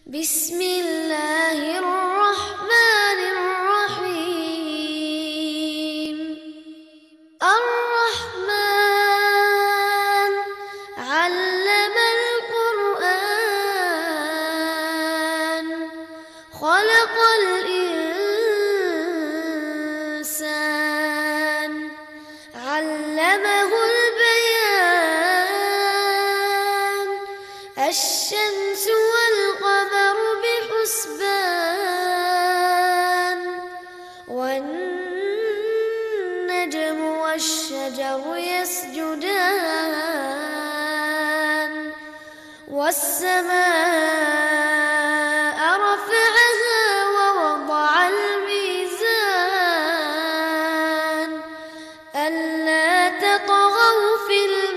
بسم الله الرحمن الرحيم الرحمن علم القرآن خلق الإنسان علمه البيان الشمس والقمر بحسبان والنجم والشجر يسجدان والسماء رفعها ووضع الميزان ألا تطغوا في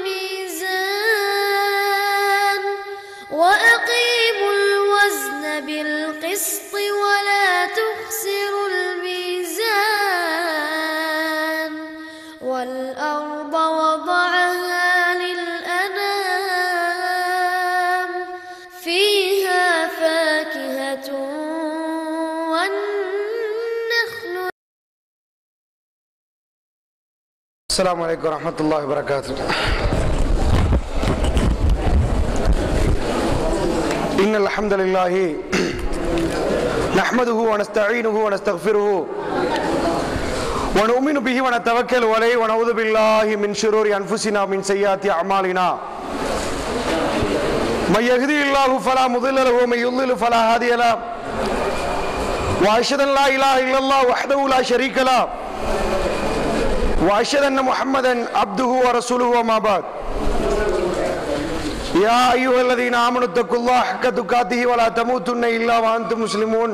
الميزان وأقيموا الوزن بالقسط ولا تخسروا الميزان والأرض وضعها للأنام فيها فاكهة والنخل السلام عليكم ورحمة الله وبركاته إن الحمد لله نحمده ونستعينه ونستغفره ونؤمن به ونتوكل عليه ونعوذ بالله من شرور أنفسنا من سيئات أعمالنا من يهدي الله فلا مضل له ومن يضلل فلا هادي له وأشهد أن لا إله إلا الله وحده لا شريك له واشهد ان محمدا عبده ورسوله وما بعد يا ايها الذين امنوا اتقوا الله حق تقاته ولا تموتن الا وانتم مسلمون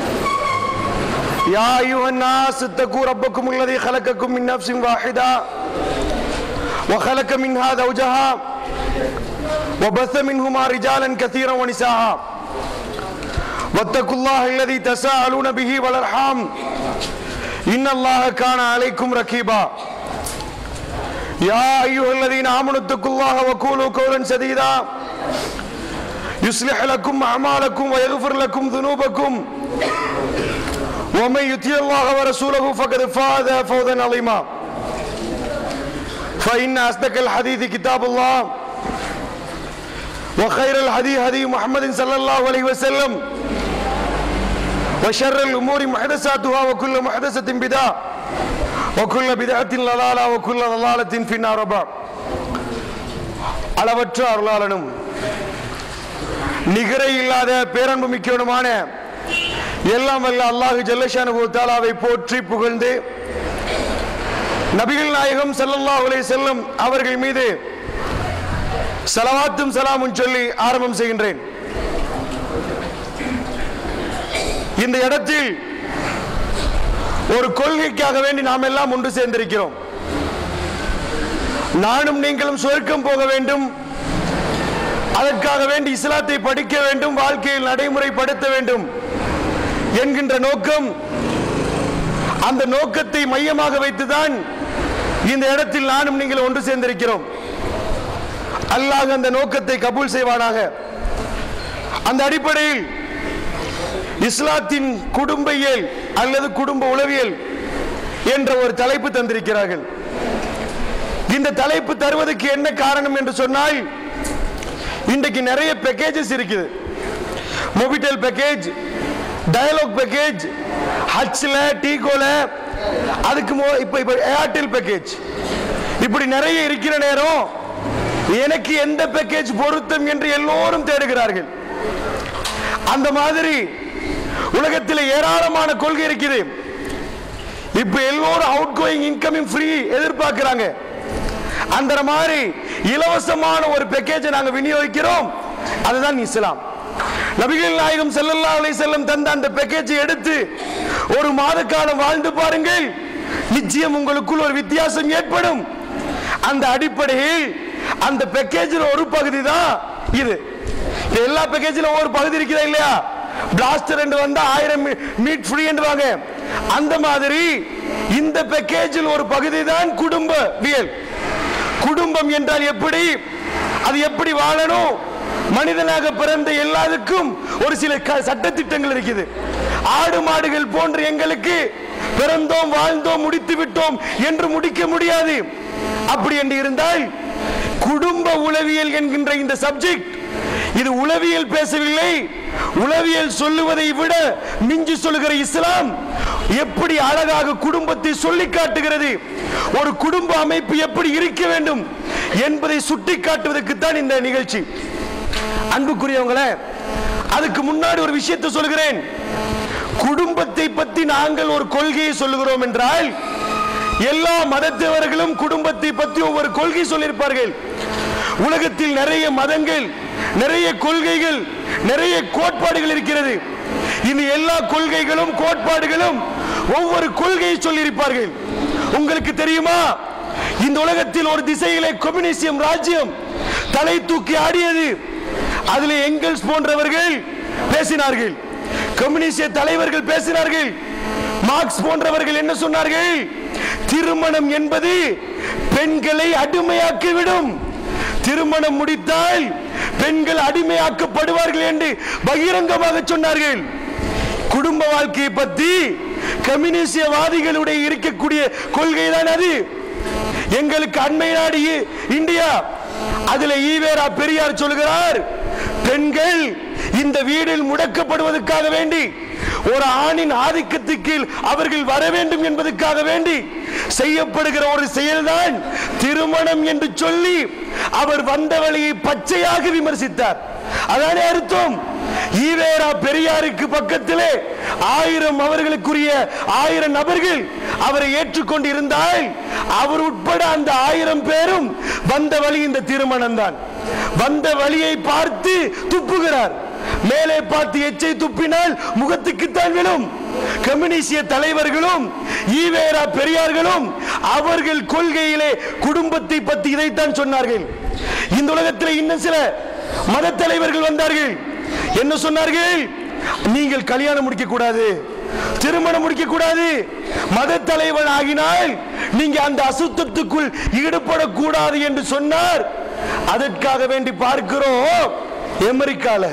يا ايها الناس اتقوا ربكم الذي خلقكم من نفس واحده وخلق منها زوجها وبث منهما رجالا كثيرا ونساء واتقوا الله الذي تساءلون به والارحام إن الله كان عليكم ركيبا يا أيها الذين آمنوا اتقوا الله وقولوا قولا سديدا يصلح لكم أعمالكم ويغفر لكم ذنوبكم ومن يطيع الله ورسوله فقد فاز فوزا عظيما فإن أصدق الحديث كتاب الله وخير الهدي هدي محمد صلى الله عليه وسلم وشر الأمور محدثاتها وكل محدثة بدعة وكل بدعة ضلالة وكل ضلالة في النار وبعد அளவற்ற அருளாளனும் நிகரை இல்லாத பேரன்பு மிக்கவனுமான எல்லாம் வல்ல அல்லாஹு ஜல்லஷானு தாலாவை போற்றி புகழ்ந்து நபிகள் நாயகம் ஸல்லல்லாஹு அலைஹி செல்லும் அவர்கள் மீது சலவாத்தும் சலாமும் சொல்லி ஆரம்பம் செய்கின்றேன் இந்த இடத்தில் ஒரு கொள்கைக்காக வேண்டி நாம் எல்லாம் ஒன்று சேர்ந்திருக்கிறோம் நானும் நீங்களும் சொர்க்கம் போக வேண்டும் அதற்காக வேண்டி இஸ்லாத்தை படிக்க வேண்டும் வாழ்க்கையில் நடைமுறைப்படுத்த வேண்டும் என்கின்ற நோக்கம் அந்த நோக்கத்தை மையமாக வைத்துதான் இந்த இடத்தில் நானும் நீங்கள் ஒன்று சேர்ந்திருக்கிறோம் அல்லாஹ் அந்த நோக்கத்தை கபூல் செய்வானாக அந்த அடிப்படையில் இஸ்லாத்தின் குடும்பியல் அல்லது குடும்ப உளவியல் என்ற ஒரு தலைப்பு தந்திருக்கிறார்கள் இந்த தலைப்பு தருவதற்கு என்ன காரணம் என்று சொன்னால் இன்றைக்கு நிறைய பேக்கேஜஸ் இருக்குது மொபிட்டல் பேக்கேஜ் டயலாக் பேக்கேஜ் ஹச்ல டீகோல அதுக்கு மோ- இப்ப இப்ப ஏர்டெல் பேக்கேஜ் இப்படி நிறைய இருக்கிற நேரம் எனக்கு எந்த பேக்கேஜ் பொருத்தம் என்று எல்லோரும் தேடுகிறார்கள் அந்த மாதிரி உலகத்தில் ஏராளமான கொள்கை இருக்குது இப்ப எல்லோரும் அவுட் கோயிங் இன்கமிங் ஃப்ரீ எதிர்பார்க்கிறாங்க அந்த மாதிரி இலவசமான ஒரு பேக்கேஜை நாங்க விநியோகிக்கிறோம் அதுதான் இஸ்லாம் நபிகள் நாயகம் ஸல்லல்லாஹு அலைஹி செல்லம் தந்த அந்த பேக்கேஜை எடுத்து ஒரு மாத காலம் வாழ்ந்து பாருங்கள் நிச்சயம் உங்களுக்குள் ஒரு வித்தியாசம் ஏற்படும் அந்த அடிப்படையில் அந்த பேக்கேஜில் ஒரு பகுதி தான் இது இப்ப எல்லா பேக்கேஜிலும் ஒவ்வொரு பகுதி இருக்குதா இல்லையா பிளாஸ்டர் என்று வந்தா ஆயிரம் மீட் ஃப்ரீ என்று வாங்க அந்த மாதிரி இந்த பேக்கேஜில் ஒரு பகுதி தான் குடும்ப வியல் குடும்பம் என்றால் எப்படி அது எப்படி வாழணும் மனிதனாக பிறந்த எல்லாருக்கும் ஒரு சில க- சட்டதிட்டங்கள் இருக்குது ஆடு மாடுகள் போன்ற எங்களுக்கு பிறந்தோம் வாழ்ந்தோம் முடித்து விட்டோம் என்று முடிக்க முடியாது அப்படி என்று இருந்தால் குடும்ப உளவியல் என்கின்ற இந்த சப்ஜெக்ட் இது உளவியல் பேசவில்லை உளவியல் சொல்லுவதை விட மிஞ்சி சொல்லுகிற இஸ்லாம் எப்படி அழகாக குடும்பத்தை சொல்லி காட்டுகிறது ஒரு குடும்ப அமைப்பு எப்படி இருக்க வேண்டும் என்பதை சுட்டி காட்டுவதற்குத்தான் இந்த நிகழ்ச்சி அன்புக்குரியவங்களே அதுக்கு முன்னாடி ஒரு விஷயத்தை சொல்கிறேன் குடும்பத்தை பத்தி நாங்கள் ஒரு கொள்கையை சொல்லுகிறோம் என்றால் எல்லா மதத்தவர்களும் குடும்பத்தை பற்றி ஒவ்வொரு கொள்கை சொல்லியிருப்பார்கள் உலகத்தில் நிறைய மதங்கள் நிறைய கொள்கைகள் நிறைய கோட்பாடுகள் இருக்கிறது இந்த எல்லா கொள்கைகளும் கோட்பாடுகளும் ஒவ்வொரு கொள்கையை சொல்லியிருப்பார்கள் உங்களுக்கு தெரியுமா இந்த உலகத்தில் ஒரு திசையிலே கம்யூனிசம் ராஜ்யம் தலை தூக்கி ஆடியது அதில் எங்கல்ஸ் போன்றவர்கள் பேசினார்கள் கம்யூனிஸ்ட தலைவர்கள் பேசினார்கள் மார்க்ஸ் போன்றவர்கள் என்ன சொன்னார்கள் திருமணம் என்பது பெண்களை அடிமையாக்கிவிடும் திருமணம் முடித்தால் பெண்கள் அடிமையாக்கப்படுவார்கள் என்று பகிரங்கமாக சொன்னார்கள் குடும்ப வாழ்க்கையை பற்றி கம்யூனிஸ்டவாதிகளுடைய இருக்கக்கூடிய கொள்கை தான் அது எங்களுக்கு அண்மை நாடு இ- இந்தியா அதுல ஈவேரா பெரியார் சொல்கிறார் பெண்கள் இந்த வீடில் முடக்கப்படுவதற்காக வேண்டி ஒரு ஆணின் ஆதிக்கத்துக்கு கீழ் அவர்கள் வர வேண்டும் என்பதற்காக வேண்டி செய்யப்படுகிற ஒரு செயல்தான் திருமணம் என்று சொல்லி அவர் வந்த வழியை பச்சையாக விமர்சித்தார் அதானே அர்த்தம் ஈவேரா பெரியாருக்கு பக்கத்திலே ஆயிரம் அவர்களுக்குரிய ஆயிரம் நபர்கள் அவரை ஏற்றுக்கொண்டு இருந்தால் அவர் உட்பட அந்த ஆயிரம் பேரும் வந்த வழி இந்த திருமணம் தான் வந்த வழியை பார்த்து துப்புகிறார் மேலே பார்த்து எச்சை துப்பினால் முகத்துக்குத்தான் விழும் கம்யூனிஸ்டிய தலைவர்களும் ஈவேரா பெரியார்களும் அவர்கள் கொள்கையிலே குடும்பத்தை பற்றி இதைத்தான் சொன்னார்கள் இந்த உலகத்தில் இன்னும் சில மத தலைவர்கள் வந்தார்கள் என்ன சொன்னார்கள் நீங்கள் கல்யாணம் முடிக்க கூடாது திருமணம் முடிக்க கூடாது மத தலைவன் ஆகினால் நீங்க அந்த அசுத்தத்துக்குள் ஈடுபடக்கூடாது என்று சொன்னார் அதற்காக வேண்டி பார்க்கிறோம் அமெரிக்கால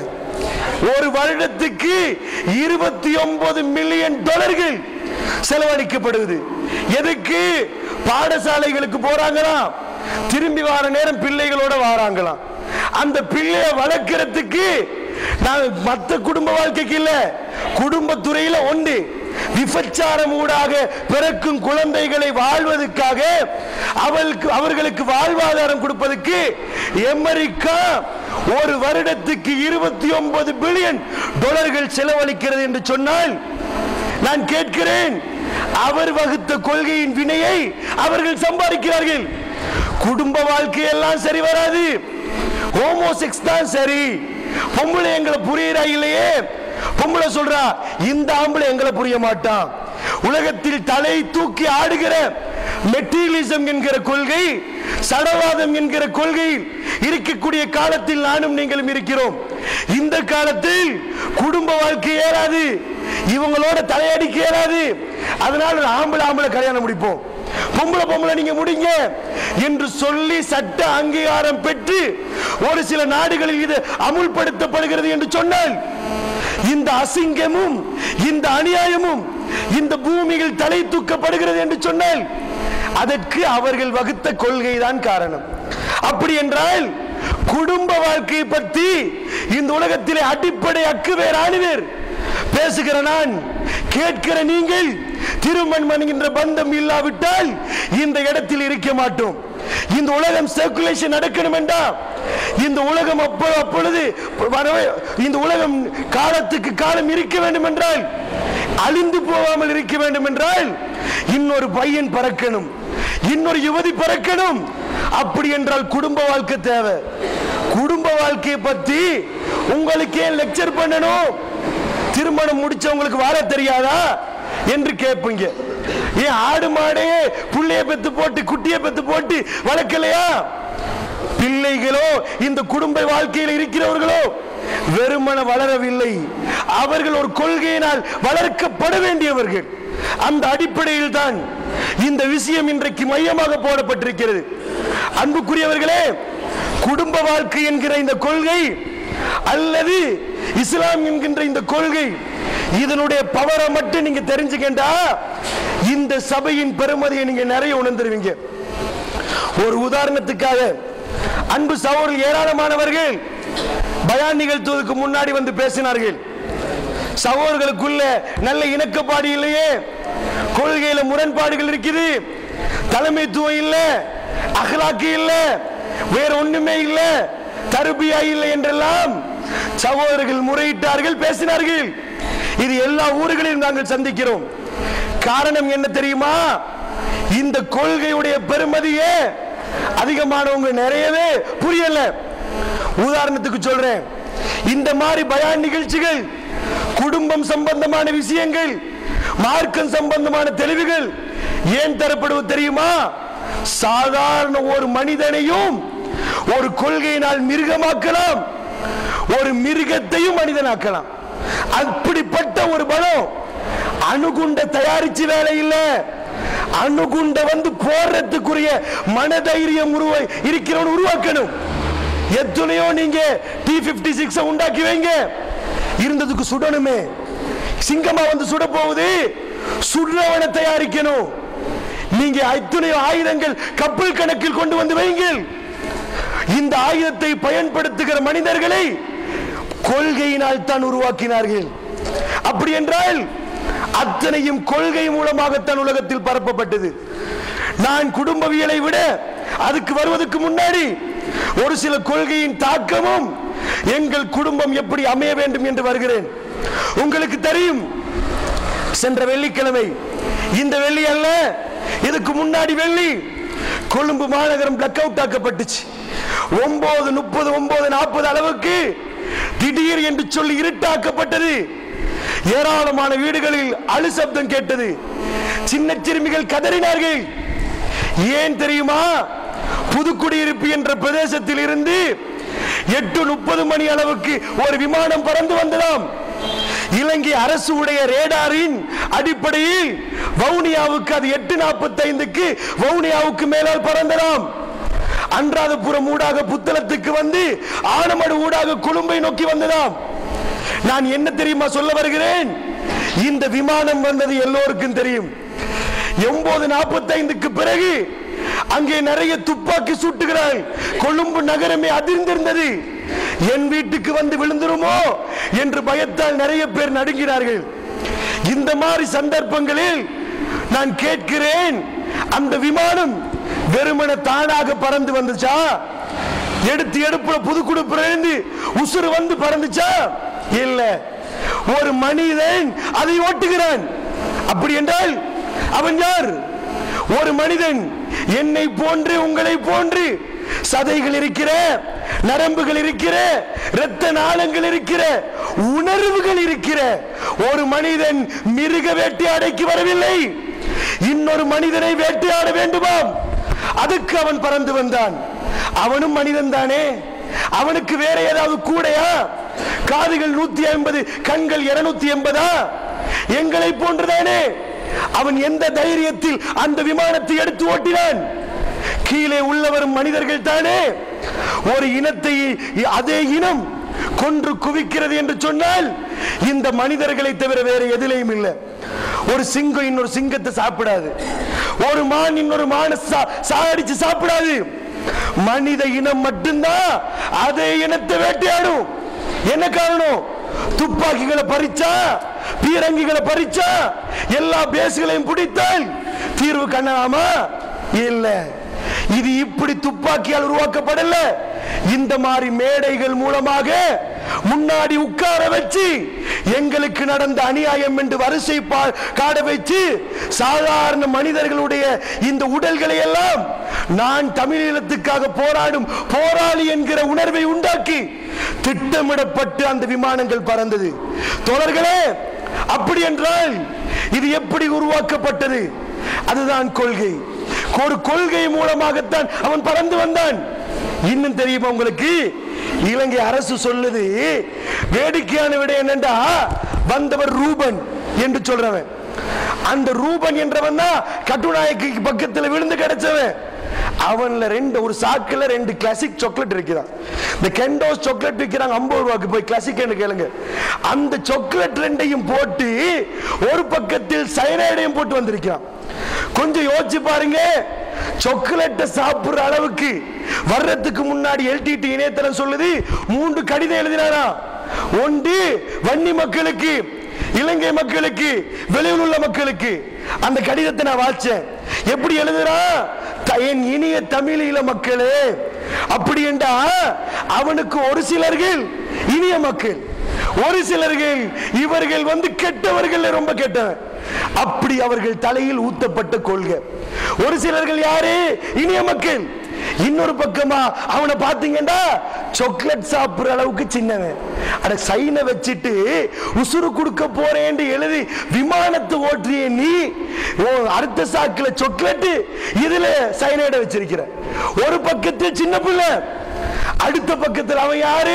ஒரு வருடத்துக்கு இருபத்தி ஒன்பது மில்லியன் டாலர்கள் செலவழிக்கப்படுது எதுக்கு பாடசாலைகளுக்கு போறாங்களாம் திரும்பி வர நேரம் பிள்ளைகளோட வராங்களாம் அந்த பிள்ளைய வளர்க்கறதுக்கு நான் மத்த குடும்ப வாழ்க்கைக்கு இல்ல குடும்பத்துறையில ஒன்று விபச்சாரம் ஊடாக பிறக்கும் குழந்தைகளை வாழ்வதற்காக அவளுக்கு அவர்களுக்கு வாழ்வாதாரம் கொடுப்பதற்கு அமெரிக்கா ஒரு வருடத்துக்கு இருபத்தி ஒன்பது பில்லியன் டாலர்கள் செலவழிக்கிறது என்று சொன்னால் நான் கேட்கிறேன் அவர் வகுத்த கொள்கையின் வினையை அவர்கள் சம்பாதிக்கிறார்கள் குடும்ப வாழ்க்கை எல்லாம் சரி வராது ஹோமோசெக்ஸ் தான் சரி பொம்பளை எங்களை புரியுறா இல்லையே பொம்பளை சொல்றா இந்த ஆம்பளை எங்களை புரிய மாட்டான் உலகத்தில் தலை தூக்கி ஆடுகிற மெட்டீரியலிசம் என்கிற கொள்கை சடவாதம் என்கிற கொள்கை இருக்கக்கூடிய காலத்தில் நானும் நீங்களும் இருக்கிறோம் இந்த காலத்தில் குடும்ப வாழ்க்கை ஏறாது இவங்களோட தலையடிக்க ஏறாது அதனால ஒரு ஆம்பளை ஆம்பளை கல்யாணம் முடிப்போம் பொம்பளை பொம்பளை நீங்க முடிங்க என்று சொல்லி சட்ட அங்கீகாரம் பெற்று ஒரு சில நாடுகளில் இது அமுல்படுத்தப்படுகிறது என்று சொன்னால் இந்த அசிங்கமும் இந்த அநியாயமும் இந்த பூமியில் தலை தூக்கப்படுகிறது என்று சொன்னால் அதற்கு அவர்கள் வகுத்த கொள்கை தான் காரணம் அப்படி என்றால் குடும்ப வாழ்க்கையை பற்றி இந்த உலகத்திலே அடிப்படை அக்குவேர் ஆணிவேர் பேசுகிற நான் கேட்கிற நீங்கள் திருமணம் என்கின்ற பந்தம் இல்லாவிட்டால் இந்த இடத்தில் இருக்க மாட்டோம் இந்த உலகம் சர்க்குலேஷன் நடக்கணும் என்றா இந்த உலகம் அப்போ அப்பொழுது வரவே இந்த உலகம் காலத்துக்கு காலம் இருக்க வேண்டும் என்றால் அழிந்து போகாமல் இருக்க வேண்டும் என்றால் இன்னொரு பையன் பறக்கணும் இன்னொரு யுவதி பறக்கணும் அப்படி என்றால் குடும்ப வாழ்க்கை தேவை குடும்ப வாழ்க்கையை பத்தி உங்களுக்கு ஏன் லெக்சர் பண்ணணும் திருமணம் முடிச்சவங்களுக்கு வாழ தெரியாதா என்று கேட்பீங்க ஏன் ஆடு மாடே புள்ளைய பெத்து போட்டு குட்டிய பெத்து போட்டு வளர்க்கலையா பிள்ளைகளோ இந்த குடும்ப வாழ்க்கையில் இருக்கிறவர்களோ வெறுமன வளரவில்லை அவர்கள் ஒரு கொள்கையினால் வளர்க்கப்பட வேண்டியவர்கள் அந்த அடிப்படையில் தான் இந்த விஷயம் இன்றைக்கு மையமாக போடப்பட்டிருக்கிறது அன்புக்குரியவர்களே குடும்ப வாழ்க்கை என்கிற இந்த கொள்கை அல்லது இஸ்லாம் என்கின்ற இந்த கொள்கை இதனுடைய பவரை மட்டும் நீங்க தெரிஞ்சுக்கண்டா இந்த சபையின் பெருமதியை நீங்க நிறைய உணர்ந்துருவீங்க ஒரு உதாரணத்துக்காக அன்பு சகோதரர்கள் ஏராளமானவர்கள் பயான் நிகழ்த்துவதற்கு முன்னாடி வந்து பேசினார்கள் சகோதரர்களுக்குள்ள நல்ல இணக்கப்பாடு இல்லையே கொள்கையில முரண்பாடுகள் இருக்குது தலைமைத்துவம் இல்ல அகலாக்கு இல்ல வேற ஒண்ணுமே இல்ல தருபியா இல்லை என்றெல்லாம் சகோதரர்கள் முறையிட்டார்கள் பேசினார்கள் இது எல்லா ஊர்களிலும் நாங்கள் சந்திக்கிறோம் காரணம் என்ன தெரியுமா இந்த கொள்கையுடைய பெருமதியே அதிகமானவங்க நிறையவே புரியல உதாரணத்துக்கு சொல்றேன் இந்த மாதிரி பயான் நிகழ்ச்சிகள் குடும்பம் சம்பந்தமான விஷயங்கள் மார்க்கம் சம்பந்தமான தெளிவுகள் ஏன் தரப்படுவது தெரியுமா சாதாரண ஒரு மனிதனையும் ஒரு கொள்கையினால் மிருகமாக்கலாம் ஒரு மிருகத்தையும் மனிதனாக்கலாம் அப்படிப்பட்ட ஒரு பலம் அணுகுண்ட தயாரிச்சு வேலை இல்ல அணுகுண்ட வந்து போடுறதுக்குரிய மனதைரியம் உருவ இருக்கிறவன் உருவாக்கணும் எத்தனையோ நீங்க டி பிப்டி சிக்ஸ் உண்டாக்கி வைங்க இருந்ததுக்கு சுடணுமே சிங்கமா வந்து சுட போகுது சுடுறவனை தயாரிக்கணும் நீங்க எத்தனையோ ஆயுதங்கள் கப்பல் கணக்கில் கொண்டு வந்து வைங்கள் இந்த ஆயுதத்தை பயன்படுத்துகிற மனிதர்களை கொள்கையினால் தான் உருவாக்கினார்கள் அப்படி என்றால் அத்தனையும் கொள்கை மூலமாகத்தான் உலகத்தில் பரப்பப்பட்டது நான் குடும்பவியலை விட அதுக்கு வருவதற்கு முன்னாடி ஒரு சில கொள்கையின் தாக்கமும் எங்கள் குடும்பம் எப்படி அமைய வேண்டும் என்று வருகிறேன் உங்களுக்கு தெரியும் சென்ற வெள்ளிக்கிழமை இந்த வெள்ளி அல்ல இதுக்கு முன்னாடி வெள்ளி கொழும்பு மாநகரம் பிளக் அவுட் ஆக்கப்பட்டுச்சு ஒன்பது முப்பது ஒன்பது நாற்பது அளவுக்கு திடீர் என்று சொல்லி இருட்டாக்கப்பட்டது ஏராளமான வீடுகளில் அழு சப்தம் கேட்டது சின்ன சிறுமிகள் கதறினார்கள் ஏன் தெரியுமா புதுக்குடியிருப்பு என்ற பிரதேசத்தில் இருந்து எட்டு முப்பது மணி அளவுக்கு ஒரு விமானம் பறந்து வந்ததாம் இலங்கை அரசு உடைய ரேடாரின் அடிப்படையில் வவுனியாவுக்கு அது எட்டு நாற்பத்தி ஐந்துக்கு வவுனியாவுக்கு மேலால் பறந்ததாம் அன்றாதபுரம் ஊடாக புத்தளத்துக்கு வந்து ஆனமடு ஊடாக குழும்பை நோக்கி வந்ததாம் நான் என்ன தெரியுமா சொல்ல வருகிறேன் இந்த விமானம் வந்தது எல்லோருக்கும் தெரியும் ஒன்பது நாற்பத்தி ஐந்துக்கு பிறகு அங்கே நிறைய துப்பாக்கி சூட்டுகிறாள் கொழும்பு நகரமே அதிர்ந்திருந்தது என் வீட்டுக்கு வந்து விழுந்துருமோ என்று பயத்தால் நிறைய பேர் நடுங்கினார்கள் இந்த மாதிரி சந்தர்ப்பங்களில் நான் கேட்கிறேன் அந்த விமானம் வெறுமன தானாக பறந்து வந்துச்சா எடுத்து எடுப்புல புதுக்குடுப்புல இருந்து உசுறு வந்து பறந்துச்சா இல்ல ஒரு மனிதன் அதை ஓட்டுகிறான் அப்படி என்றால் அவன் யார் ஒரு மனிதன் என்னை போன்று உங்களை போன்று சதைகள் இருக்கிற நரம்புகள் இருக்கிற இரத்த நாளங்கள் இருக்கிற உணர்வுகள் இருக்கிற ஒரு மனிதன் மிருக வேட்டையாடைக்கு வரவில்லை இன்னொரு மனிதனை வேட்டையாட வேண்டுமாம் அதுக்கு அவன் பறந்து வந்தான் அவனும் மனிதன் தானே அவனுக்கு வேற ஏதாவது கூடையா காதுகள் நூத்தி ஐம்பது கண்கள் இருநூத்தி எண்பதா எங்களை போன்றுதானே அவன் எந்த தைரியத்தில் அந்த விமானத்தை எடுத்து ஓட்டினான் கீழே உள்ளவரும் மனிதர்கள் தானே ஒரு இனத்தை அதே இனம் கொன்று குவிக்கிறது என்று சொன்னால் இந்த மனிதர்களை தவிர வேற எதிலையும் இல்லை ஒரு சிங்கம் இன்னொரு சிங்கத்தை சாப்பிடாது ஒரு மான் இன்னொரு மான சாடிச்சு சாப்பிடாது மனித இனம் மட்டும்தான் அதே இனத்தை வேட்டையாடும் என்ன காரணம் துப்பாக்கிகளை பறிச்சா பீரங்கிகளை பறிச்சா எல்லா பேசுகளையும் பிடித்தால் தீர்வு காணலாமா இல்ல இது இப்படி துப்பாக்கியால் உருவாக்கப்படல இந்த மாதிரி மேடைகள் மூலமாக முன்னாடி உட்கார வச்சு எங்களுக்கு நடந்த அநியாயம் என்று வரிசை பா- காட வச்சு சாதாரண மனிதர்களுடைய இந்த உடல்களை எல்லாம் நான் தமிழீழத்துக்காக போராடும் போராளி என்கிற உணர்வை உண்டாக்கி திட்டமிடப்பட்டு அந்த விமானங்கள் பறந்தது தோழர்களே அப்படி என்றால் இது எப்படி உருவாக்கப்பட்டது அதுதான் கொள்கை ஒரு கொள்கை மூலமாகத்தான் அவன் பறந்து வந்தான் இன்னும் தெரியுமா உங்களுக்கு இலங்கை அரசு சொல்லுது வேடிக்கையான விட என்னண்டா வந்தவர் ரூபன் என்று சொல்றவன் அந்த ரூபன் என்றவன் தான் கட்டுநாயக்கு பக்கத்தில் விழுந்து கிடைச்சவன் அவன்ல ரெண்டு ஒரு சாக்குல ரெண்டு கிளாசிக் சாக்லேட் இருக்குதான் இந்த கெண்டோஸ் சாக்லேட் விற்கிறாங்க ஐம்பது ரூபாய்க்கு போய் கிளாசிக் கேளுங்க அந்த சாக்லேட் ரெண்டையும் போட்டு ஒரு பக்கத்தில் சைனைடையும் போட்டு வந்திருக்கிறான் கொஞ்சம் யோசிச்சு பாருங்க சாக்லேட்டை சாப்பிடுற அளவுக்கு வர்றதுக்கு முன்னாடி எல்டிடி இணையதளம் சொல்லுது மூன்று கடிதம் எழுதினாரா ஒன்று வன்னி மக்களுக்கு இலங்கை மக்களுக்கு வெளியில் உள்ள மக்களுக்கு அந்த கடிதத்தை நான் வாச்சேன் எப்படி எழுதுறா த- என் இனிய தமிழீழ மக்களே அப்படி என்றா அவனுக்கு ஒரு சிலர்கள் இனிய மக்கள் ஒரு சிலர்கள் இவர்கள் வந்து கெட்டவர்கள் ரொம்ப கெட்டவன் அப்படி அவர்கள் தலையில் ஊத்தப்பட்ட கொள்கை ஒரு சிலர்கள் யாரு இனிய மக்கள் இன்னொரு பக்கமா அவனை பாத்தீங்கன்னா சாக்லேட் சாப்பிடுற அளவுக்கு சின்னவன் அட சைனை வச்சுட்டு உசுறு கொடுக்க போறேன்னு எழுதி விமானத்தை ஓட்டிய நீ ஓ, அடுத்த சாக்குல சாக்லேட் இதுல சைனைட வச்சிருக்கிற ஒரு பக்கத்தில் சின்ன பிள்ளை அடுத்த பக்கத்தில் அவன் யாரு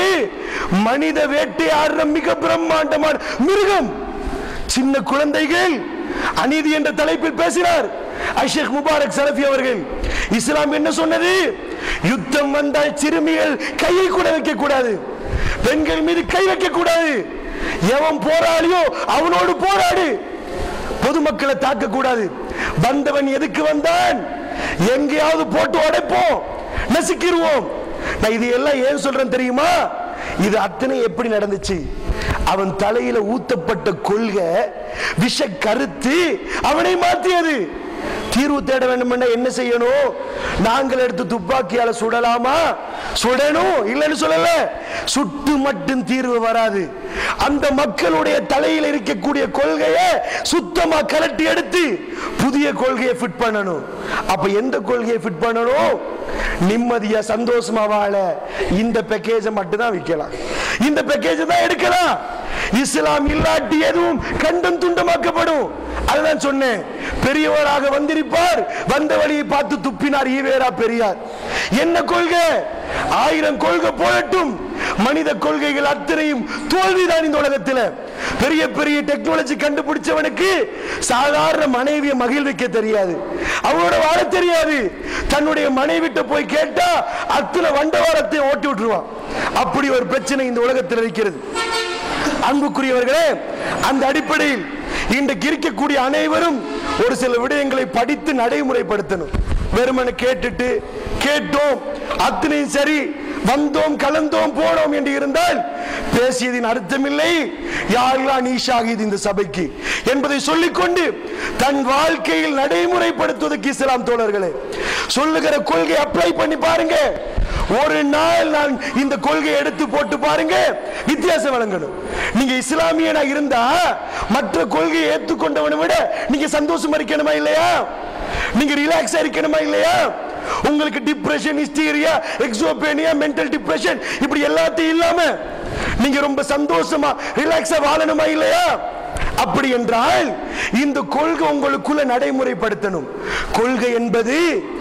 மனித வேட்டையாடுற மிக பிரம்மாண்டமான மிருகம் சின்ன குழந்தைகள் அநீதி என்ற தலைப்பில் பேசினார் அஷேக் முபாரக் சலஃபி அவர்கள் இஸ்லாம் என்ன சொன்னது யுத்தம் வந்தால் சிறுமிகள் கையை கூட வைக்க கூடாது பெண்கள் மீது கை வைக்க கூடாது எவன் போராளியோ அவனோடு போராடு பொதுமக்களை தாக்க கூடாது வந்தவன் எதுக்கு வந்தான் எங்கேயாவது போட்டு உடைப்போம் நசுக்கிடுவோம் நான் இது எல்லாம் ஏன் சொல்றேன் தெரியுமா இது அத்தனை எப்படி நடந்துச்சு அவன் தலையில ஊத்தப்பட்ட கொள்கை விஷ கருத்து அவனை மாற்றியது தீர்வு தேட வேண்டும் என்ன செய்யணும் நாங்கள் எடுத்து துப்பாக்கியால சுடலாமா சுடணும் இல்லைன்னு சொல்லல சுட்டு மட்டும் தீர்வு வராது அந்த மக்களுடைய தலையில் இருக்கக்கூடிய கொள்கையை சுத்தமா கலட்டி எடுத்து புதிய கொள்கையை ஃபிட் பண்ணணும் அப்ப எந்த கொள்கையை ஃபிட் பண்ணணும் நிம்மதியா சந்தோஷமா வாழ இந்த பேக்கேஜை மட்டும் தான் விற்கலாம் இந்த பேக்கேஜ் தான் எடுக்கலாம் இஸ்லாம் இல்லாட்டி எதுவும் கண்டம் துண்டமாக்கப்படும் அதுதான் சொன்னேன் பெரியவராக வந்திருப்பார் வந்த வழியை பார்த்து துப்பினார் ஈவேரா பெரியார் என்ன கொள்கை ஆயிரம் கொள்கை போடட்டும் மனித கொள்கைகள் அத்தனையும் தோல்விதான் இந்த உலகத்தில் பெரிய பெரிய டெக்னாலஜி கண்டுபிடிச்சவனுக்கு சாதாரண மனைவியை மகிழ்விக்க தெரியாது அவனோட வாழ தெரியாது தன்னுடைய மனைவிட்ட போய் கேட்டா அத்தனை வண்டவாளத்தை ஓட்டி விட்டுருவான் அப்படி ஒரு பிரச்சனை இந்த உலகத்தில் இருக்கிறது அன்புக்குரியவர்களே அந்த அடிப்படையில் இன்றைக்கு இருக்கக்கூடிய அனைவரும் ஒரு சில விடயங்களை படித்து நடைமுறைப்படுத்தணும் வெறுமனை கேட்டுட்டு கேட்டோம் அத்தனையும் சரி வந்தோம் கலந்தோம் போனோம் என்று இருந்தால் பேசியதின் அர்த்தமில்லை யாரெல்லாம் நீ ஷாகித் இந்த சபைக்கு என்பதை சொல்லிக்கொண்டு தன் வாழ்க்கையில் நடைமுறைப்படுத்துவதற்கு இஸ்லாம் தோழர்களே சொல்லுகிற கொள்கை அப்ளை பண்ணி பாருங்க ஒரு நாள் நான் இந்த கொள்கையை எடுத்து போட்டு பாருங்க வித்தியாசம் வழங்கணும் நீங்க இஸ்லாமியனா இருந்தா மற்ற கொள்கையை ஏற்றுக்கொண்டவனை விட நீங்க சந்தோஷமா இருக்கணுமா இல்லையா நீங்க ரிலாக்ஸா இருக்கணுமா இல்லையா உங்களுக்கு டிப்ரெஷன் ஹிஸ்டீரியா எக்ஸோபேனியா மென்டல் டிப்ரெஷன் இப்படி எல்லாத்தையும் இல்லாம நீங்க ரொம்ப சந்தோஷமா ரிலாக்ஸா வாழணுமா இல்லையா அப்படி என்றால் இந்த கொள்கை உங்களுக்குள்ள நடைமுறைப்படுத்தணும் கொள்கை என்பது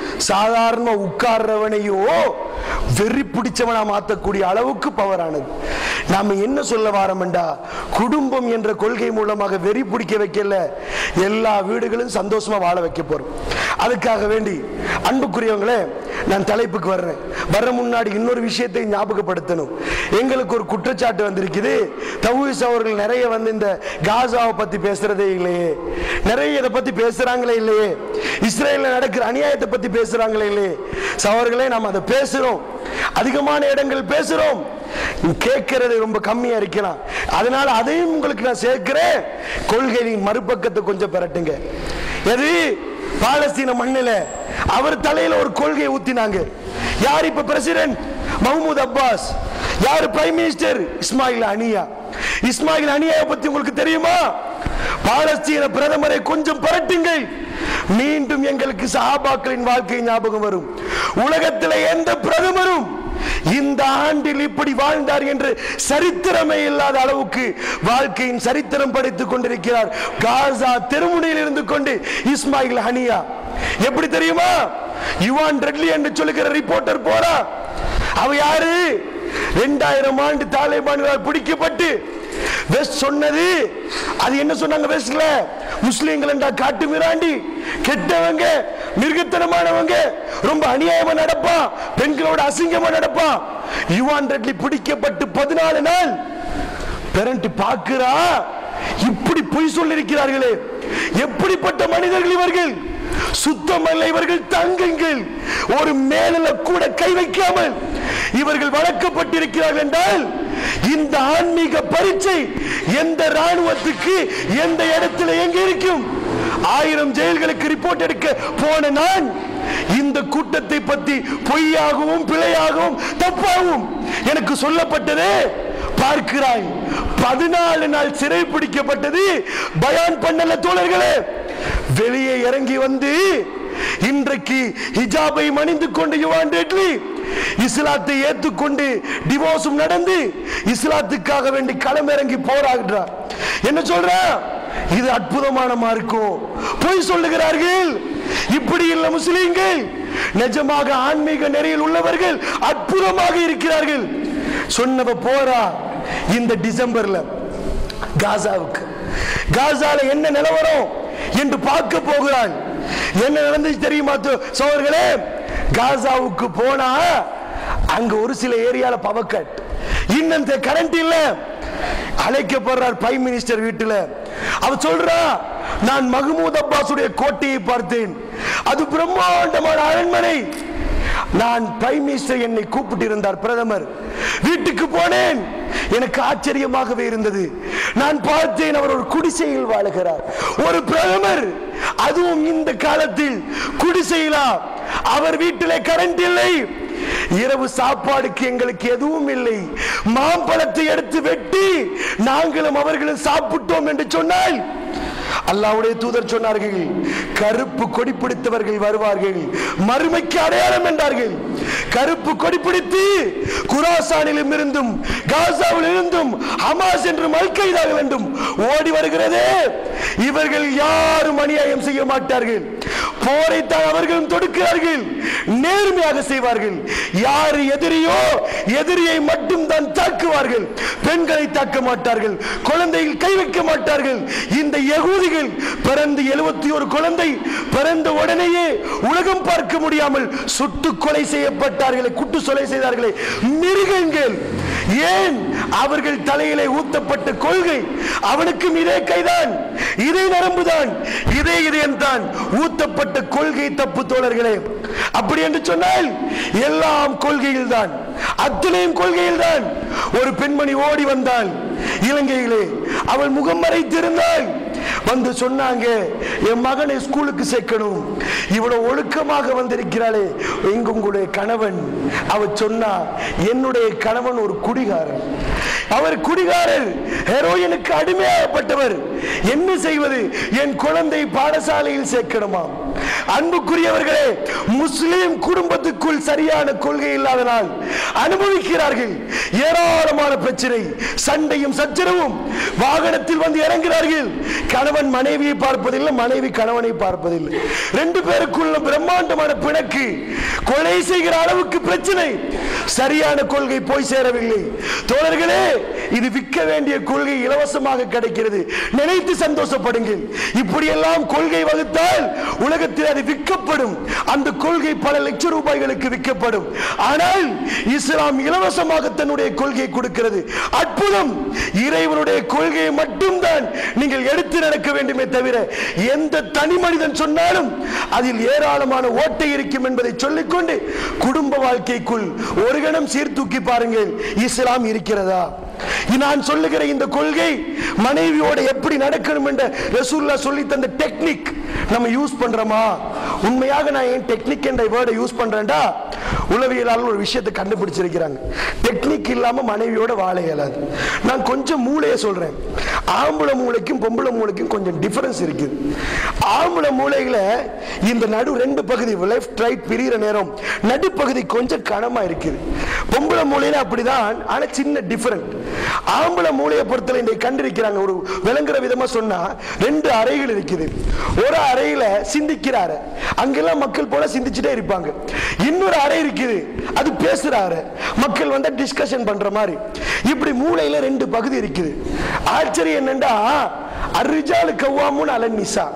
சாதாரண உட்கார்றவனையோ வெறி பிடிச்சவனா மாத்தக்கூடிய அளவுக்கு பவரானது நாம என்ன சொல்ல வாரம்டா குடும்பம் என்ற கொள்கை மூலமாக வெறி பிடிக்க வைக்கல எல்லா வீடுகளும் சந்தோஷமா வாழ வைக்க போறோம் அதுக்காக வேண்டி அன்புக்குரியவங்களே நான் தலைப்புக்கு வர்றேன் வர முன்னாடி இன்னொரு விஷயத்தை ஞாபகப்படுத்தணும் எங்களுக்கு ஒரு குற்றச்சாட்டு வந்திருக்குது தவுஸ் அவர்கள் நிறைய வந்து இந்த காசாவை பத்தி பேசுறதே இல்லையே நிறைய இதை பத்தி பேசுறாங்களே இல்லையே இஸ்ரேல்ல நடக்கிற அநியாயத்தை பத்தி பேசுறாங்களே இல்லையே சவர்களே நாம் அதை பேசுறோம் அதிகமான இடங்கள் பேசுறோம் கேட்கறது ரொம்ப கம்மியா இருக்கலாம் அதனால அதையும் உங்களுக்கு நான் சேர்க்கிறேன் கொள்கையின் மறுபக்கத்தை கொஞ்சம் பெறட்டுங்க எது பாலஸ்தீன மண்ணில அவர் தலையில ஒரு கொள்கையை ஊத்தினாங்க யார் இப்ப பிரசிடென்ட் மஹமூத் அப்பாஸ் யார் prime minister Ismail Haniyeh Ismail Haniyeh பத்தி உங்களுக்கு தெரியுமா பாலஸ்தீன பிரதமரை கொஞ்சம் பரட்டுங்கள் மீண்டும் எங்களுக்கு சஹாபாக்களின் வாழ்க்கை ஞாபகம் வரும் உலகத்தில் எந்த பிரதமரும் இந்த ஆண்டில் இப்படி வாழ்ந்தார் என்று சரித்திரமே இல்லாத அளவுக்கு வாழ்க்கையின் சரித்திரம் படைத்துக் கொண்டிருக்கிறார் காசா தெருமுனையில் இருந்து கொண்டு இஸ்மாயில் ஹனியா எப்படி தெரியுமா யுவான் ரெட்லி என்று சொல்லுகிற ரிப்போர்ட்டர் போறா அவ யாரு ரெண்டாயிரம் ஆண்டு தாலிபான்களால் பிடிக்கப்பட்டு வெஸ்ட் சொன்னது அது என்ன சொன்னாங்க வெஸ்ட்ல முஸ்லீம்கள் என்றா காட்டு மிராண்டி கெட்டவங்க மிருகத்தனமானவங்க ரொம்ப அநியாயமா நடப்பான் பெண்களோட அசிங்கமா நடப்பான் யுவான் ரெட்லி பிடிக்கப்பட்டு பதினாலு நாள் பெரண்ட் பார்க்கிறா இப்படி பொய் சொல்லிருக்கிறார்களே எப்படிப்பட்ட மனிதர்கள் இவர்கள் சுத்தமல்ல இவர்கள் தங்கங்கள் ஒரு மேலில கூட கை வைக்காமல் இவர்கள் வளர்க்கப்பட்டிருக்கிறார்கள் என்றால் இந்த ஆன்மீக பரீட்சை எந்த ராணுவத்துக்கு எந்த இடத்துல எங்க இருக்கும் ஆயிரம் ஜெயில்களுக்கு ரிப்போர்ட் எடுக்க போன நான் இந்த கூட்டத்தை பத்தி பொய்யாகவும் பிழையாகவும் தப்பாகவும் எனக்கு சொல்லப்பட்டது பார்க்கிறாய் பதினாலு நாள் சிறை பிடிக்கப்பட்டது பயான் பண்ணல தோழர்களே வெளியே இறங்கி வந்து இன்றைக்கு ஹிஜாபை மணிந்து கொண்டு யுவான் ரெட்லி இஸ்லாத்தை ஏற்றுக்கொண்டு டிவோர்ஸும் நடந்து இஸ்லாத்துக்காக வேண்டி களமிறங்கி போராடுறார் என்ன சொல்ற இது அற்புதமான மார்க்கம் பொய் சொல்லுகிறார்கள் இப்படி இல்ல முஸ்லீம்கள் நிஜமாக ஆன்மீக நெறியில் உள்ளவர்கள் அற்புதமாக இருக்கிறார்கள் சொன்னவ போறா இந்த டிசம்பர்ல காசாவுக்கு காசால என்ன நிலவரம் என்று பார்க்க போகிறான் என்ன நடந்துச்சு தெரியுமா தோ- சோழர்களே காசாவுக்கு போனா அங்க ஒரு சில ஏரியால பவர் கட் இன்னும் கரண்ட் இல்ல அழைக்கப்படுறார் பிரைம் மினிஸ்டர் வீட்டுல அவர் சொல்றா நான் மஹமூத் அப்பாஸுடைய கோட்டையை பார்த்தேன் அது பிரம்மாண்டமான அரண்மனை நான் பிரைம் மினிஸ்டர் என்னை கூப்பிட்டு இருந்தார் பிரதமர் வீட்டுக்கு போனேன் எனக்கு ஆச்சரியமாகவே இருந்தது நான் பார்த்தேன் அவர் ஒரு குடிசையில் வாழுகிறார் ஒரு பிரதமர் அதுவும் இந்த காலத்தில் குடிசையிலா அவர் வீட்டிலே கரண்ட் இல்லை இரவு சாப்பாடுக்கு எங்களுக்கு எதுவும் இல்லை மாம்பழத்தை எடுத்து வெட்டி நாங்களும் அவர்களும் சாப்பிட்டோம் என்று சொன்னால் அல்லாவுடைய தூதர் சொன்னார்கள் கருப்பு கொடி பிடித்தவர்கள் வருவார்கள் மறுமைக்கு அடையாளம் என்றார்கள் கருப்பு கொடி பிடித்து குராசானிலும் இருந்தும் காசாவில் இருந்தும் ஹமாஸ் என்றும் அல்கைதாவில் என்றும் ஓடி வருகிறதே இவர்கள் யாரும் அநியாயம் செய்ய மாட்டார்கள் போரைத்தான் அவர்களும் தொடுக்கிறார்கள் நேர்மையாக செய்வார்கள் யார் எதிரியோ எதிரியை மட்டும் தான் தாக்குவார்கள் பெண்களை தாக்க மாட்டார்கள் குழந்தைகள் கை வைக்க மாட்டார்கள் இந்த யகூதிகள் பிறந்து எழுபத்தி ஒரு குழந்தை பிறந்த உடனேயே உலகம் பார்க்க முடியாமல் சுட்டு கொலை செய்யப்பட்டார்களே குட்டு கொலை செய்தார்களே மிருகங்கள் ஏன் அவர்கள் தலையிலே ஊத்தப்பட்ட கொள்கை அவனுக்கும் இதே கைதான் இதே நரம்புதான் இதே இதயம் தான் ஊத்தப்பட்ட கொள்கை தப்பு தோழர்களே அப்படி என்று சொன்னால் எல்லாம் கொள்கையில் தான் அத்தனையும் கொள்கையில் தான் ஒரு பெண்மணி ஓடி வந்தாள் இலங்கையிலே அவள் முகம் மறைத்திருந்தாள் வந்து சொன்னாங்க என் மகனை ஸ்கூலுக்கு சேர்க்கணும் இவ்வளவு ஒழுக்கமாக வந்திருக்கிறாளே எங்க உங்களுடைய கணவன் அவர் சொன்னா என்னுடைய கணவன் ஒரு குடிகாரன் அவர் குடிகாரர் ஹெரோயினுக்கு அடிமையாகப்பட்டவர் என்ன செய்வது என் குழந்தை பாடசாலையில் சேர்க்கணுமா அன்புக்குரியவர்களே முஸ்லிம் குடும்பத்துக்குள் சரியான கொள்கை இல்லாதனால் அனுபவிக்கிறார்கள் ஏராளமான பிரச்சனை சண்டையும் சச்சரவும் வாகனத்தில் வந்து இறங்குகிறார்கள் கணவன் மனைவியை பார்ப்பதில்லை மனைவி கணவனை பார்ப்பதில்லை ரெண்டு பேருக்குள்ள பிரம்மாண்டமான பிணக்கு கொலை செய்கிற அளவுக்கு பிரச்சனை சரியான கொள்கை போய் சேரவில்லை தோழர்களே இது விற்க வேண்டிய கொள்கை இலவசமாக கிடைக்கிறது நினைத்து சந்தோஷப்படுங்கள் இப்படியெல்லாம் கொள்கை வகுத்தால் உலகத்தில் அது விற்கப்படும் அந்த கொள்கை பல லட்சம் ரூபாய்களுக்கு விற்கப்படும் ஆனால் இஸ்லாம் இலவசமாக தன்னுடைய கொள்கையை கொடுக்கிறது அற்புதம் இறைவனுடைய கொள்கையை மட்டும்தான் நீங்கள் எடுத்து நடக்க வேண்டுமே தவிர எந்த தனி மனிதன் சொன்னாலும் அதில் ஏராளமான ஓட்டை இருக்கும் என்பதை சொல்லிக்கொண்டு குடும்ப வாழ்க்கைக்குள் ஒரு கணம் சீர்தூக்கி பாருங்கள் இஸ்லாம் இருக்கிறதா நான் சொல்லுகிற இந்த கொள்கை மனைவியோட எப்படி நடக்கணும் என்ற ரசூல்லா சொல்லி தந்த டெக்னிக் நம்ம யூஸ் பண்றோமா உண்மையாக நான் ஏன் டெக்னிக் என்ற வேர்டை யூஸ் பண்றேன்டா உளவியலாளர் ஒரு விஷயத்தை கண்டுபிடிச்சிருக்கிறாங்க டெக்னிக் இல்லாம மனைவியோட வாழ இயலாது நான் கொஞ்சம் மூளையை சொல்றேன் ஆம்பளை மூளைக்கும் பொம்பளை மூளைக்கும் கொஞ்சம் டிஃபரன்ஸ் இருக்குது ஆம்பளை மூளையில இந்த நடு ரெண்டு பகுதி லெஃப்ட் ரைட் பிரிகிற நேரம் நடுப்பகுதி கொஞ்சம் கனமா இருக்குது பொம்பளை மூளையில அப்படிதான் ஆனா சின்ன டிஃபரண்ட் ஆம்பளை மூளையை பொறுத்தல இன்றைக்கு கண்டிருக்கிறாங்க ஒரு விளங்குற விதமா சொன்னா ரெண்டு அறைகள் இருக்குது ஒரு அறையில சிந்திக்கிற அறை அங்கெல்லாம் மக்கள் போல சிந்திச்சுட்டே இருப்பாங்க இன்னொரு அறை இருக்குது அது பேசுற அறை மக்கள் வந்து டிஸ்கஷன் பண்ற மாதிரி இப்படி மூளையில ரெண்டு பகுதி இருக்குது ஆச்சரியம் என்னண்டா அர்ரிஜாலு கவ்வாமுன் அலன் நிசா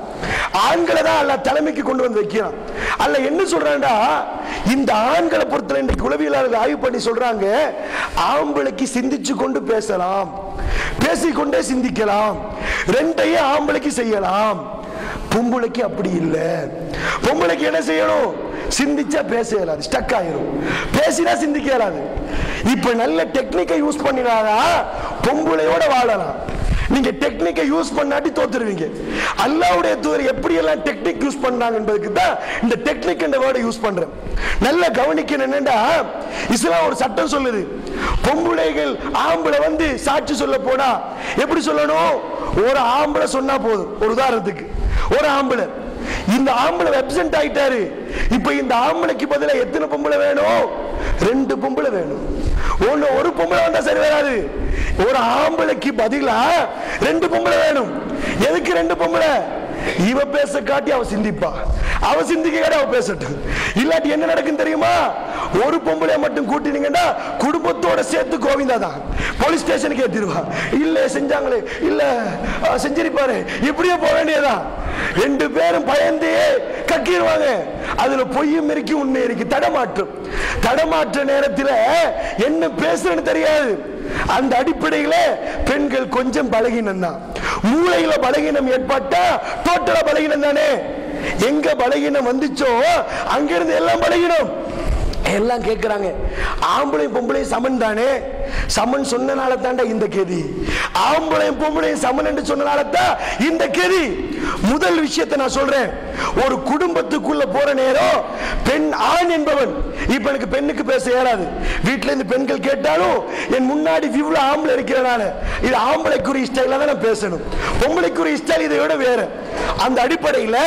ஆண்களை தான் அல்ல தலைமைக்கு கொண்டு வந்து வைக்கிறான் அல்ல என்ன சொல்றான்டா இந்த ஆண்களை பொறுத்தல இன்றைக்கு உளவியலாளர்கள் ஆய்வு பண்ணி சொல்றாங்க ஆம்பளைக்கு சிந்திச்சு கொண்டு பேசலாம் பேசிக்கொண்டே சிந்திக்கலாம் ரெண்டையும் ஆம்பளைக்கு செய்யலாம் பொம்பளைக்கு அப்படி இல்லை பொம்பளைக்கு என்ன செய்யணும் சிந்திச்சா பேச இயலாது ஸ்டக் ஆயிரும் பேசினா சிந்திக்க இயலாது இப்ப நல்ல டெக்னிக்கை யூஸ் பண்ணினாதான் பொம்பளையோட வாழலாம் நீங்க டெக்னிக்கை யூஸ் பண்ணாட்டி தோத்துருவீங்க அல்லாவுடைய தூதர் எப்படி எல்லாம் டெக்னிக் யூஸ் பண்ணாங்க என்பதுக்கு தான் இந்த டெக்னிக் என்ற வேர்டை யூஸ் பண்றேன் நல்ல கவனிக்கணும் என்னன்னா இஸ்லாம் ஒரு சட்டம் சொல்லுது பொம்பளைகள் ஆம்பளை வந்து சாட்சி சொல்ல போனா எப்படி சொல்லணும் ஒரு ஆம்பளை சொன்னா போதும் ஒரு உதாரணத்துக்கு ஒரு ஆம்பளை இந்த ஆம்பளை வெப்சென்ட் ஆயிட்டாரு இப்ப இந்த ஆம்பளைக்கு பதிலா எத்தனை பொம்பளை வேணும் ரெண்டு பொம்பளை வேணும் ஒண்ணு ஒரு பொம்பளை வந்தா சரி வராது ஒரு ஆம்பளைக்கு பதிலா ரெண்டு பொம்பளை வேணும் எதுக்கு ரெண்டு பொம்பளை இவ பேச காட்டி அவ சிந்திப்பா அவ சிந்திக்க காட்டி அவ பேசட்டும் இல்லாட்டி என்ன நடக்கும் தெரியுமா ஒரு பொம்பளை மட்டும் கூட்டினீங்கன்னா குடும்பத்தோட சேர்த்து கோவிந்தா தான் போலீஸ் ஸ்டேஷனுக்கு ஏத்திடுவா இல்ல செஞ்சாங்களே இல்ல அஹ், செஞ்சிருப்பாரு இப்படியே போக வேண்டியதான் ரெண்டு பேரும் பயந்து கக்கிடுவாங்க அதுல பொய்யும் இருக்கு உண்மை இருக்கு தடமாற்றம் தடமாற்ற நேரத்தில் என்ன பேசுறேன்னு தெரியாது அந்த அடிப்படையில பெண்கள் கொஞ்சம் பலகீனம் தான் மூளையில பலகீனம் ஏற்பட்டா டோட்டலா பலகீனம் தானே எங்க பலகீனம் வந்துச்சோ அங்கிருந்து எல்லாம் பலகீனம் எல்லாம் கேட்கிறாங்க ஆம்பளையும் பொம்பளையும் சமன் தானே சமன் சொன்னனால தாண்டா இந்த கேதி ஆம்பளையும் பொம்பளையும் சமன் என்று சொன்னனால தான் இந்த கேதி முதல் விஷயத்தை நான் சொல்றேன் ஒரு குடும்பத்துக்குள்ள போற நேரம் பெண் ஆண் என்பவன் இப்ப எனக்கு பெண்ணுக்கு பேச ஏறாது வீட்டுல இருந்து பெண்கள் கேட்டாலும் என் முன்னாடி இவ்வளவு ஆம்பளை இருக்கிறனால இது ஆம்பளைக்குரிய ஸ்டைல தான் நான் பேசணும் பொம்பளைக்குரிய ஸ்டைல் இதை விட வேற அந்த அடிப்படையில்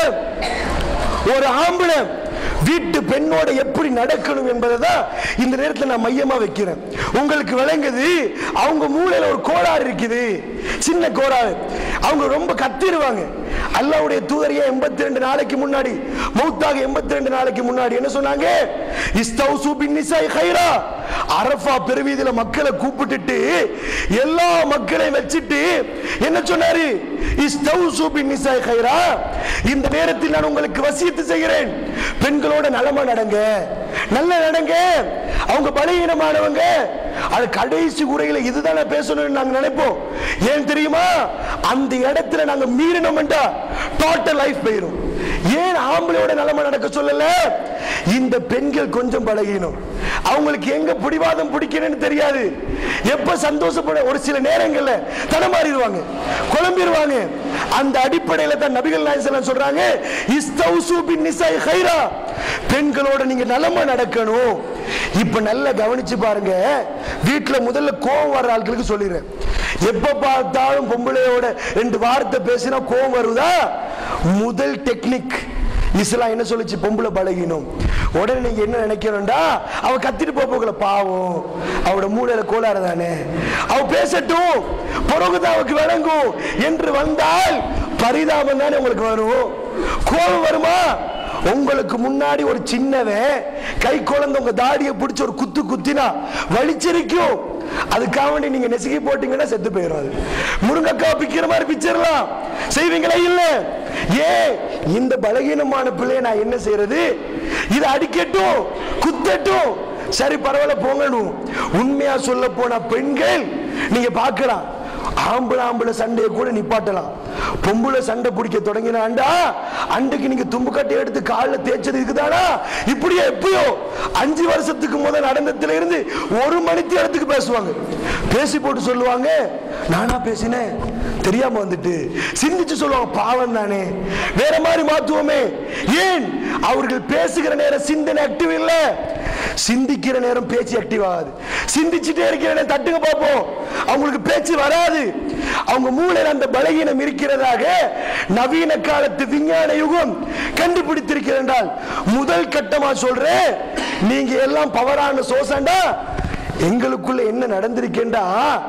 ஒரு ஆம்பளை வீட்டு பெண்ணோட எப்படி நடக்கணும் என்பதை தான் இந்த நேரத்தில் நான் மையமா வைக்கிறேன் உங்களுக்கு விளங்குது அவங்க மூளையில ஒரு கோளாறு இருக்குது சின்ன கோளாறு அவங்க ரொம்ப கத்திருவாங்க அல்லாவுடைய தூதரையே எண்பத்தி ரெண்டு நாளைக்கு முன்னாடி மௌத்தாக எண்பத்தி ரெண்டு நாளைக்கு முன்னாடி என்ன சொன்னாங்க இஸ்தௌசு பின் நிசாய் ஹைரா அரஃபா பெருவீதியில மக்களை கூப்பிட்டுட்டு எல்லா மக்களையும் வச்சுட்டு என்ன சொன்னாரு இஸ்தௌசு பின் நிசாய் ஹைரா இந்த நேரத்தில் நான் உங்களுக்கு வசியத்து செய்கிறேன் பெண்களோட நலமா நடங்க நல்ல நடங்க அவங்க பலகீனமானவங்க அது கடைசி உரையில இதுதானே பேசணும்னு நாங்க நினைப்போம் ஏன் தெரியுமா அந்த இடத்துல நாங்க மீறினோம்டா டோட்டல் லைஃப் போயிடும் ஏன் ஆம்பளையோட நிலைமை நடக்க சொல்லல இந்த பெண்கள் கொஞ்சம் பலகீனம் அவங்களுக்கு எங்க பிடிவாதம் பிடிக்கணும்னு தெரியாது எப்ப சந்தோஷப்பட ஒரு சில நேரங்கள்ல தடமாறிடுவாங்க குழம்பிடுவாங்க அந்த அடிப்படையில தான் நபிகள் நாயகம் சொல்றாங்க இஸ்தௌசு பின் நிசாய் ஹைரா பெண்களோட நீங்க நலமா நடக்கணும் இப்ப நல்லா கவனிச்சு பாருங்க வீட்டுல முதல்ல கோவம் வர்ற ஆட்களுக்கு சொல்லிடுறேன் எப்ப பார்த்தாலும் பொம்பளையோட ரெண்டு வார்த்தை பேசினா கோவம் வருதா முதல் டெக்னிக் இஸ்லாம் என்ன சொல்லுச்சு பொம்பளை பழகினும் உடனே நீங்க என்ன நினைக்கணும்டா அவ கத்திட்டு போக போகல பாவம் அவட மூளையில கோளாறு தானே அவ பேசட்டும் பிறகுதான் அவருக்கு விளங்கும் என்று வந்தால் பரிதாபம் தானே உங்களுக்கு வரும் கோபம் வருமா உங்களுக்கு முன்னாடி ஒரு சின்னவன் கை குழந்தை உங்க தாடியை பிடிச்சு ஒரு குத்து குத்தினா வலிச்சிருக்கும் அதுக்காக வேண்டி நீங்க நெசுக்கி போட்டீங்கன்னா செத்து போயிடும் அது முருங்கக்காய் பிக்கிற மாதிரி பிச்சிடலாம் செய்வீங்களா இல்ல ஏன் இந்த பலகீனமான பிள்ளைய நான் என்ன செய்யறது இது அடிக்கட்டும் குத்தட்டும் சரி பரவாயில்ல போங்கணும் உண்மையா சொல்ல போனா பெண்கள் நீங்க பார்க்கலாம் ஆம்பளை ஆம்பளை சண்டையை கூட நிப்பாட்டலாம் பொம்பளை சண்டை பிடிக்க தொடங்கினாண்டா அன்றைக்கு நீங்க தும்பு கட்டி எடுத்து காலில் தேய்ச்சது இருக்குதானா இப்படியே எப்பயோ அஞ்சு வருஷத்துக்கு முதல் நடந்ததுல இருந்து ஒரு மணி நேரத்துக்கு பேசுவாங்க பேசி போட்டு சொல்லுவாங்க நானா பேசினேன் தெரியாம வந்துட்டு சிந்திச்சு சொல்லுவாங்க பாவம் தானே வேற மாதிரி மாத்துவோமே ஏன் அவர்கள் பேசுகிற நேரம் சிந்தனை ஆக்டிவ் இல்ல சிந்திக்கிற நேரம் பேச்சு ஆக்டிவ் ஆகாது சிந்திச்சுட்டே இருக்கிற நேரம் தட்டுங்க பார்ப்போம் அவங்களுக்கு பேச்சு வராது அவங்க மூளையில் அந்த பலகீனம் இருக்கிறதாக நவீன காலத்து விஞ்ஞான யுகம் கண்டுபிடித்திருக்கிறது என்றால் முதல் கட்டமா சொல்றேன் நீங்க எல்லாம் பவரான சோசண்டா எங்களுக்குள்ள என்ன நடந்திருக்கேன்டா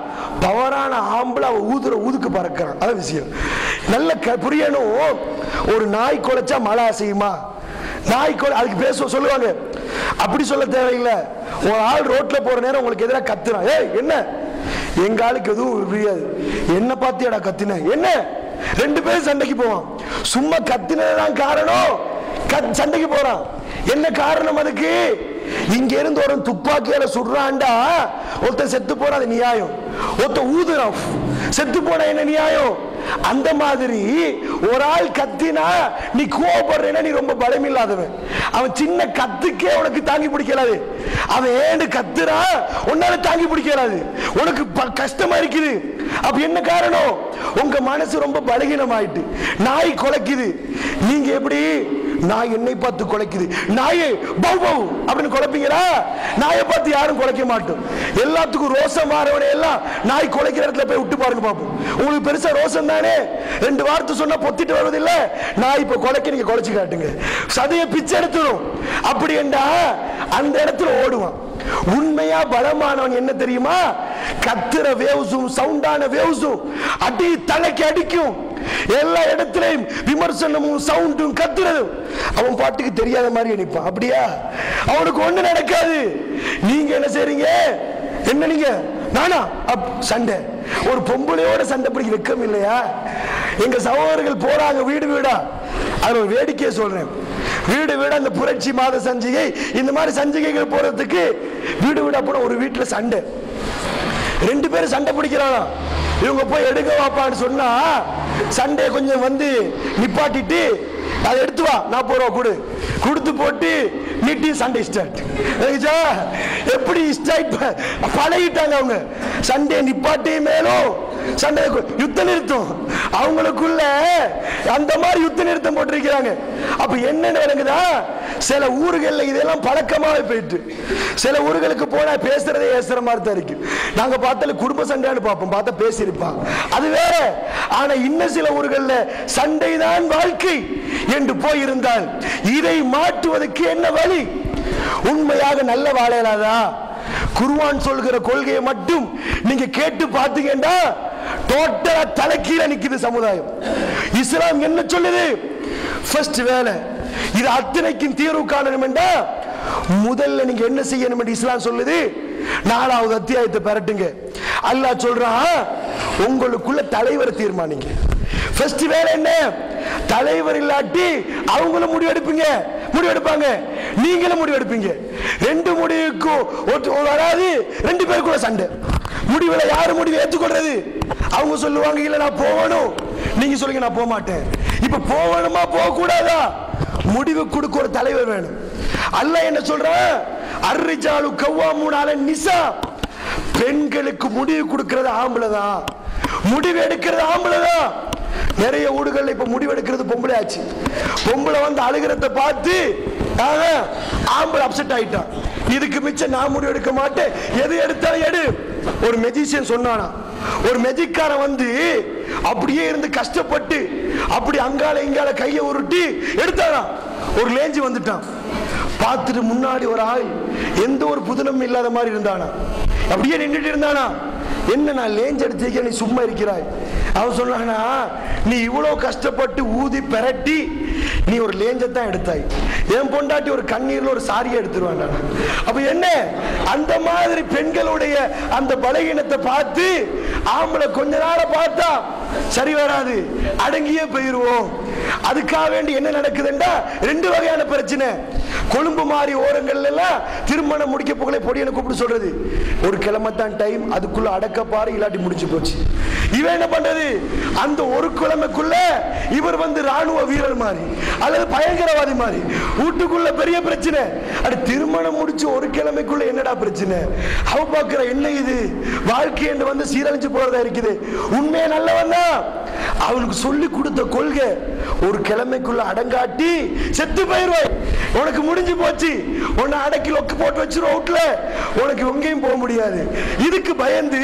பவரான ஆம்பளை அவ ஊதுற ஊதுக்கு பறக்கிறான் அதான் விஷயம் நல்ல க- புரியணும் ஒரு நாய் குலைச்சா மழை அசையுமா நாய் கொலை அதுக்கு பேச சொல்லுவாங்க அப்படி சொல்ல தேவையில்லை ஒரு ஆள் ரோட்ல போற நேரம் உங்களுக்கு எதிராக கத்துறான் ஏய் என்ன எங்க ஆளுக்கு எதுவும் புரியாது என்ன பார்த்தியாடா கத்தின என்ன ரெண்டு பேரும் சண்டைக்கு போவான் சும்மா கத்தினதுதான் காரணம் கத் சண்டைக்கு போறான் என்ன காரணம் அதுக்கு இங்க இருந்து ஒரு துப்பாக்கியால சுடுறான்டா ஒருத்தன் செத்து போனா அது நியாயம் ஒருத்தன் ஊதுறான் செத்து போனா என்ன நியாயம் அந்த மாதிரி ஒரு ஆள் கத்தினா நீ கோவப்படுறேன்னா நீ ரொம்ப பலம் இல்லாதவன் அவன் சின்ன கத்துக்கே உனக்கு தாங்கி பிடிக்கலாது அவன் ஏண்டு கத்துறான் உன்னால தாங்கி பிடிக்கலாது உனக்கு ப- கஷ்டமா இருக்குது அப்ப என்ன காரணம் உங்க மனசு ரொம்ப பலகீனமாயிட்டு நாய் குலைக்குது நீங்க எப்படி நாய் என்னை பார்த்து குலைக்குது நாயே பௌ பௌ அப்படின்னு குலைப்பீங்களா நாயை பார்த்து யாரும் குலைக்க மாட்டோம் எல்லாத்துக்கும் ரோசம் மாறவனை எல்லாம் நாய் குலைக்கிற இடத்துல போய் விட்டு பாருங்க பாப்போம் உங்களுக்கு பெருசா ரோசம் தானே ரெண்டு வார்த்தை சொன்னா பொத்திட்டு வருவதில்ல நாய் இப்ப குலைக்க நீங்க குலைச்சு காட்டுங்க சதையை பிச்சை எடுத்துடும் அப்படி என்றா அந்த இடத்துல ஓடுவான் உண்மையா பலமானவன் என்ன தெரியுமா கத்துற வேவ்ஸும் சவுண்டான வேவ்ஸும் அடி தலைக்கு அடிக்கும் எல்லா இடத்திலையும் விமர்சனமும் சவுண்டும் கத்துறதும் அவன் பாட்டுக்கு தெரியாத மாதிரி நினைப்பான் அப்படியா அவனுக்கு ஒண்ணு நடக்காது நீங்க என்ன செய்றீங்க என்ன நீங்க நானா அப் சண்டை ஒரு பொம்பளையோட சண்டை பிடிக்க வெக்கம் இல்லையா எங்க சகோதரர்கள் போறாங்க வீடு வீடா அது ஒரு வேடிக்கையை சொல்றேன் வீடு வீடு அந்த புரட்சி மாத சஞ்சிகை இந்த மாதிரி சஞ்சிகைகள் போறதுக்கு வீடு வீடா போன ஒரு வீட்டுல சண்டை ரெண்டு பேரும் சண்டை பிடிக்கிறாங்க இவங்க போய் எடுக்க வாப்பான்னு சொன்னா சண்டையை கொஞ்சம் வந்து நிப்பாட்டிட்டு அதை எடுத்து வா நாற்பது ரூபா கொடு கொடுத்து போட்டு நீட்டி சண்டை ஸ்டார்ட் எப்படி ஸ்டார்ட் பழகிட்டாங்க அவங்க சண்டை நிப்பாட்டி மேலும் சண்டை கு- யுத்த நிறுத்தம் அவங்களுக்குள்ள அந்த மாதிரி யுத்த நிறுத்தம் போட்டிருக்கிறாங்க அப்ப என்ன நடக்குதா சில ஊர்கள்ல இதெல்லாம் பழக்கமாவே போயிட்டு சில ஊர்களுக்கு போனா பேசுறதே ஏசுற மாதிரி தான் இருக்கு நாங்க பார்த்தால குடும்ப சண்டைன்னு பார்ப்போம் பார்த்தா பேசியிருப்பாங்க அது வேற ஆனா இன்னும் சில ஊர்கள்ல சண்டைதான் வாழ்க்கை என்று போயிருந்தால் இதை மாற்றுவதற்கு என்ன வழி உண்மையாக நல்ல வாழையலாதா குருவான் சொல்கிற கொள்கையை மட்டும் நீங்க கேட்டு பார்த்தீங்கன்னா டோட்டலா தலைக்கீழ நிக்குது சமுதாயம் இஸ்லாம் என்ன சொல்லுது ஃபர்ஸ்ட் வேலை இது அத்தனைக்கும் தீர்வு காணணும் என்றா முதல்ல நீங்க என்ன செய்யணும் என்று இஸ்லாம் சொல்லுது நாலாவது அத்தியாயத்தை பெறட்டுங்க அல்லாஹ் சொல்றான் உங்களுக்குள்ள தலைவரை தீர்மானிங்க ஃபர்ஸ்ட் வேலை என்ன தலைவர் இல்லாட்டி அவங்களும் முடிவெடுப்பீங்க முடிவெடுப்பாங்க நீங்களும் முடிவெடுப்பீங்க ரெண்டு முடிவுக்கும் ஒத்து- வராது ரெண்டு பேருக்குள்ள சண்டை முடிவுல யாரு முடிவு ஏத்துக்கொள்றது அவங்க சொல்லுவாங்க இல்ல நான் போகணும் நீங்க சொல்லுங்க நான் போக மாட்டேன் இப்ப போகணுமா போக கூடாதா முடிவு கொடுக்க ஒரு தலைவர் வேணும் அல்லாஹ் என்ன சொல்றான் அர்ரிஜாலு கவ்வாமுனால நிசா பெண்களுக்கு முடிவு கொடுக்கிறது ஆம்பளை தான் முடிவு எடுக்கிறது ஆம்பளை தான் நிறைய ஊடுகள்ல இப்ப முடிவு எடுக்கிறது பொம்பளை ஆச்சு பொம்பளை வந்து அழுகிறத பார்த்து ஆஹா, ஆம்பளை அப்செட் ஆயிட்டான் இதுக்கு மிச்சம் நான் முடிவு எடுக்க மாட்டேன் எது எடுத்தாலும் எடு ஒரு மெஜிஷியன் சொன்னானா ஒரு மெஜிக்காரன் வந்து அப்படியே இருந்து கஷ்டப்பட்டு அப்படி அங்கால இங்கால கையை உருட்டி எடுத்தானா ஒரு லேஞ்சு வந்துட்டான் பார்த்துட்டு முன்னாடி ஒரு ஆள் எந்த ஒரு புதினமும் இல்லாத மாதிரி இருந்தானா அப்படியே நின்றுட்டு இருந்தானா என்ன நான் லேஞ்ச் எடுத்திருக்க நீ சும்மா இருக்கிறாய் அவன் சொன்னானா நீ இவ்வளவு கஷ்டப்பட்டு ஊதி பெரட்டி நீ ஒரு லேஞ்சை தான் எடுத்தாய் என் பொண்டாட்டி ஒரு கண்ணீர்ல ஒரு சாரியை எடுத்துருவான் அப்ப என்ன அந்த மாதிரி பெண்களுடைய அந்த பலகீனத்தை பார்த்து ஆம்பளை கொஞ்ச நாள பார்த்தா சரி வராது அடங்கியே போயிருவோம் அதுக்காக வேண்டி என்ன நடக்குதுண்டா ரெண்டு வகையான பிரச்சனை கொழும்பு மாதிரி ஓரங்கள்ல எல்லாம் திருமணம் முடிக்க போகல பொடியனை கூப்பிட்டு சொல்றது ஒரு கிழமை தான் டைம் அதுக்குள்ள அடக்க பாரு இல்லாட்டி முடிச்சு போச்சு இவன் என்ன பண்றது அந்த ஒரு கிழமைக்குள்ள இவர் வந்து ராணுவ வீரர் மாதிரி அல்லது பயங்கரவாதி மாதிரி வீட்டுக்குள்ள பெரிய பிரச்சனை அட திருமணம் முடிச்சு ஒரு கிழமைக்குள்ள என்னடா பிரச்சனை அவ பாக்குற என்ன இது வாழ்க்கை என்று வந்து சீரழிஞ்சு போறதா இருக்குது உண்மையா நல்லவன் தான் அவனுக்கு சொல்லி கொடுத்த கொள்கை ஒரு கிழமைக்குள்ள அடங்காட்டி செத்து போயிருவாய் உனக்கு முடிஞ்சு போச்சு உன்னை அடக்கி லொக்கு போட்டு வச்சிரும் அவுட்ல உனக்கு எங்கேயும் போக முடியாது இதுக்கு பயந்து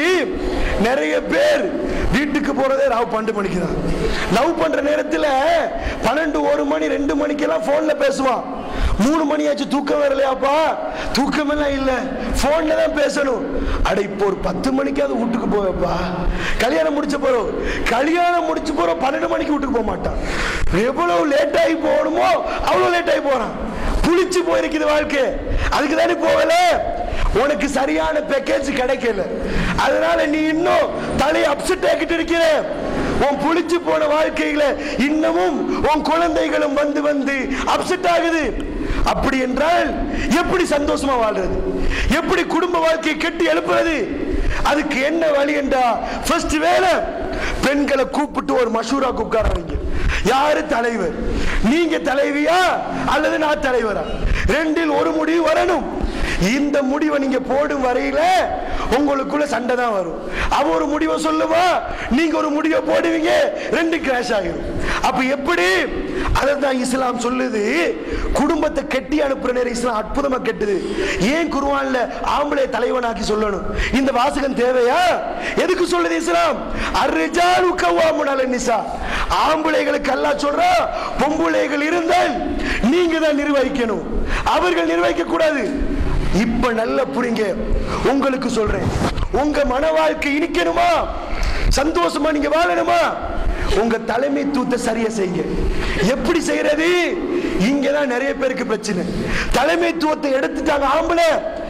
நிறைய பேர் வீட்டுக்கு போறதே ராவ் பன்னெண்டு மணிக்கு தான் லவ் பண்ற நேரத்துல பன்னெண்டு ஒரு மணி ரெண்டு மணிக்கெல்லாம் போன்ல பேசுவான் மூணு மணி ஆச்சு தூக்கம் வரலையாப்பா தூக்கம் எல்லாம் இல்ல போன்ல தான் பேசணும் அட இப்போ ஒரு பத்து மணிக்காவது வீட்டுக்கு போவேப்பா கல்யாணம் முடிச்ச போறோம் கல்யாணம் முடிச்சு போறோம் பன்னெண்டு மணிக்கு வீட்டுக்கு போக மாட்டான் எவ்வளவு லேட் ஆகி போகணுமோ அவ்வளவு லேட் ஆகி போறான் புளிச்சு போயிருக்குது வாழ்க்கை அதுக்கு தானே போகல உனக்கு சரியான பேக்கேஜ் கிடைக்கல அதனால நீ இன்னும் தலையை அப்செட் ஆக்கிட்டு இருக்கிற உன் புளிச்சு போன வாழ்க்கையில இன்னமும் உன் குழந்தைகளும் வந்து வந்து அப்செட் ஆகுது அப்படி என்றால் எப்படி சந்தோஷமா வாழ்றது எப்படி குடும்ப வாழ்க்கையை கட்டி எழுப்புறது அதுக்கு என்ன வழி என்றா ஃபர்ஸ்ட் வேலை பெண்களை கூப்பிட்டு ஒரு மஷூரா உட்கார வைங்க யாரு தலைவர் நீங்க தலைவியா அல்லது நான் தலைவரா ரெண்டில் ஒரு முடிவு வரணும் இந்த முடிவை நீங்க போடும் வரையில உங்களுக்குள்ள சண்டை தான் வரும் அவ ஒரு முடிவை சொல்லுவா நீங்க ஒரு முடிவை போடுவீங்க ரெண்டு கிராஷ் ஆகிரும் அப்ப எப்படி அதான் இஸ்லாம் சொல்லுது குடும்பத்தை கட்டி அனுப்புற நேரம் இஸ்லாம் அற்புதமா கெட்டுது ஏன் குருவான்ல ஆம்பளை தலைவனாக்கி சொல்லணும் இந்த வாசகம் தேவையா எதுக்கு சொல்லுது இஸ்லாம் அர்ரிஜாலு கவ்வாமுன் அலன் நிசா ஆம்பளைகளுக்கு அல்லாஹ் சொல்றா பொம்பளைகள் இருந்தால் நீங்க தான் நிர்வகிக்கணும் அவர்கள் நிர்வகிக்க கூடாது இப்ப நல்ல புரிங்க உங்களுக்கு சொல்றேன் உங்க மன வாழ்க்கை இனிக்கணுமா சந்தோஷமா நீங்க வாழணுமா உங்க தலைமைத்துவத்தை சரியா செய்யுங்க எப்படி செய்யறது இங்கதான் நிறைய பேருக்கு பிரச்சனை தலைமைத்துவத்தை எடுத்துட்டாங்க ஆம்பளை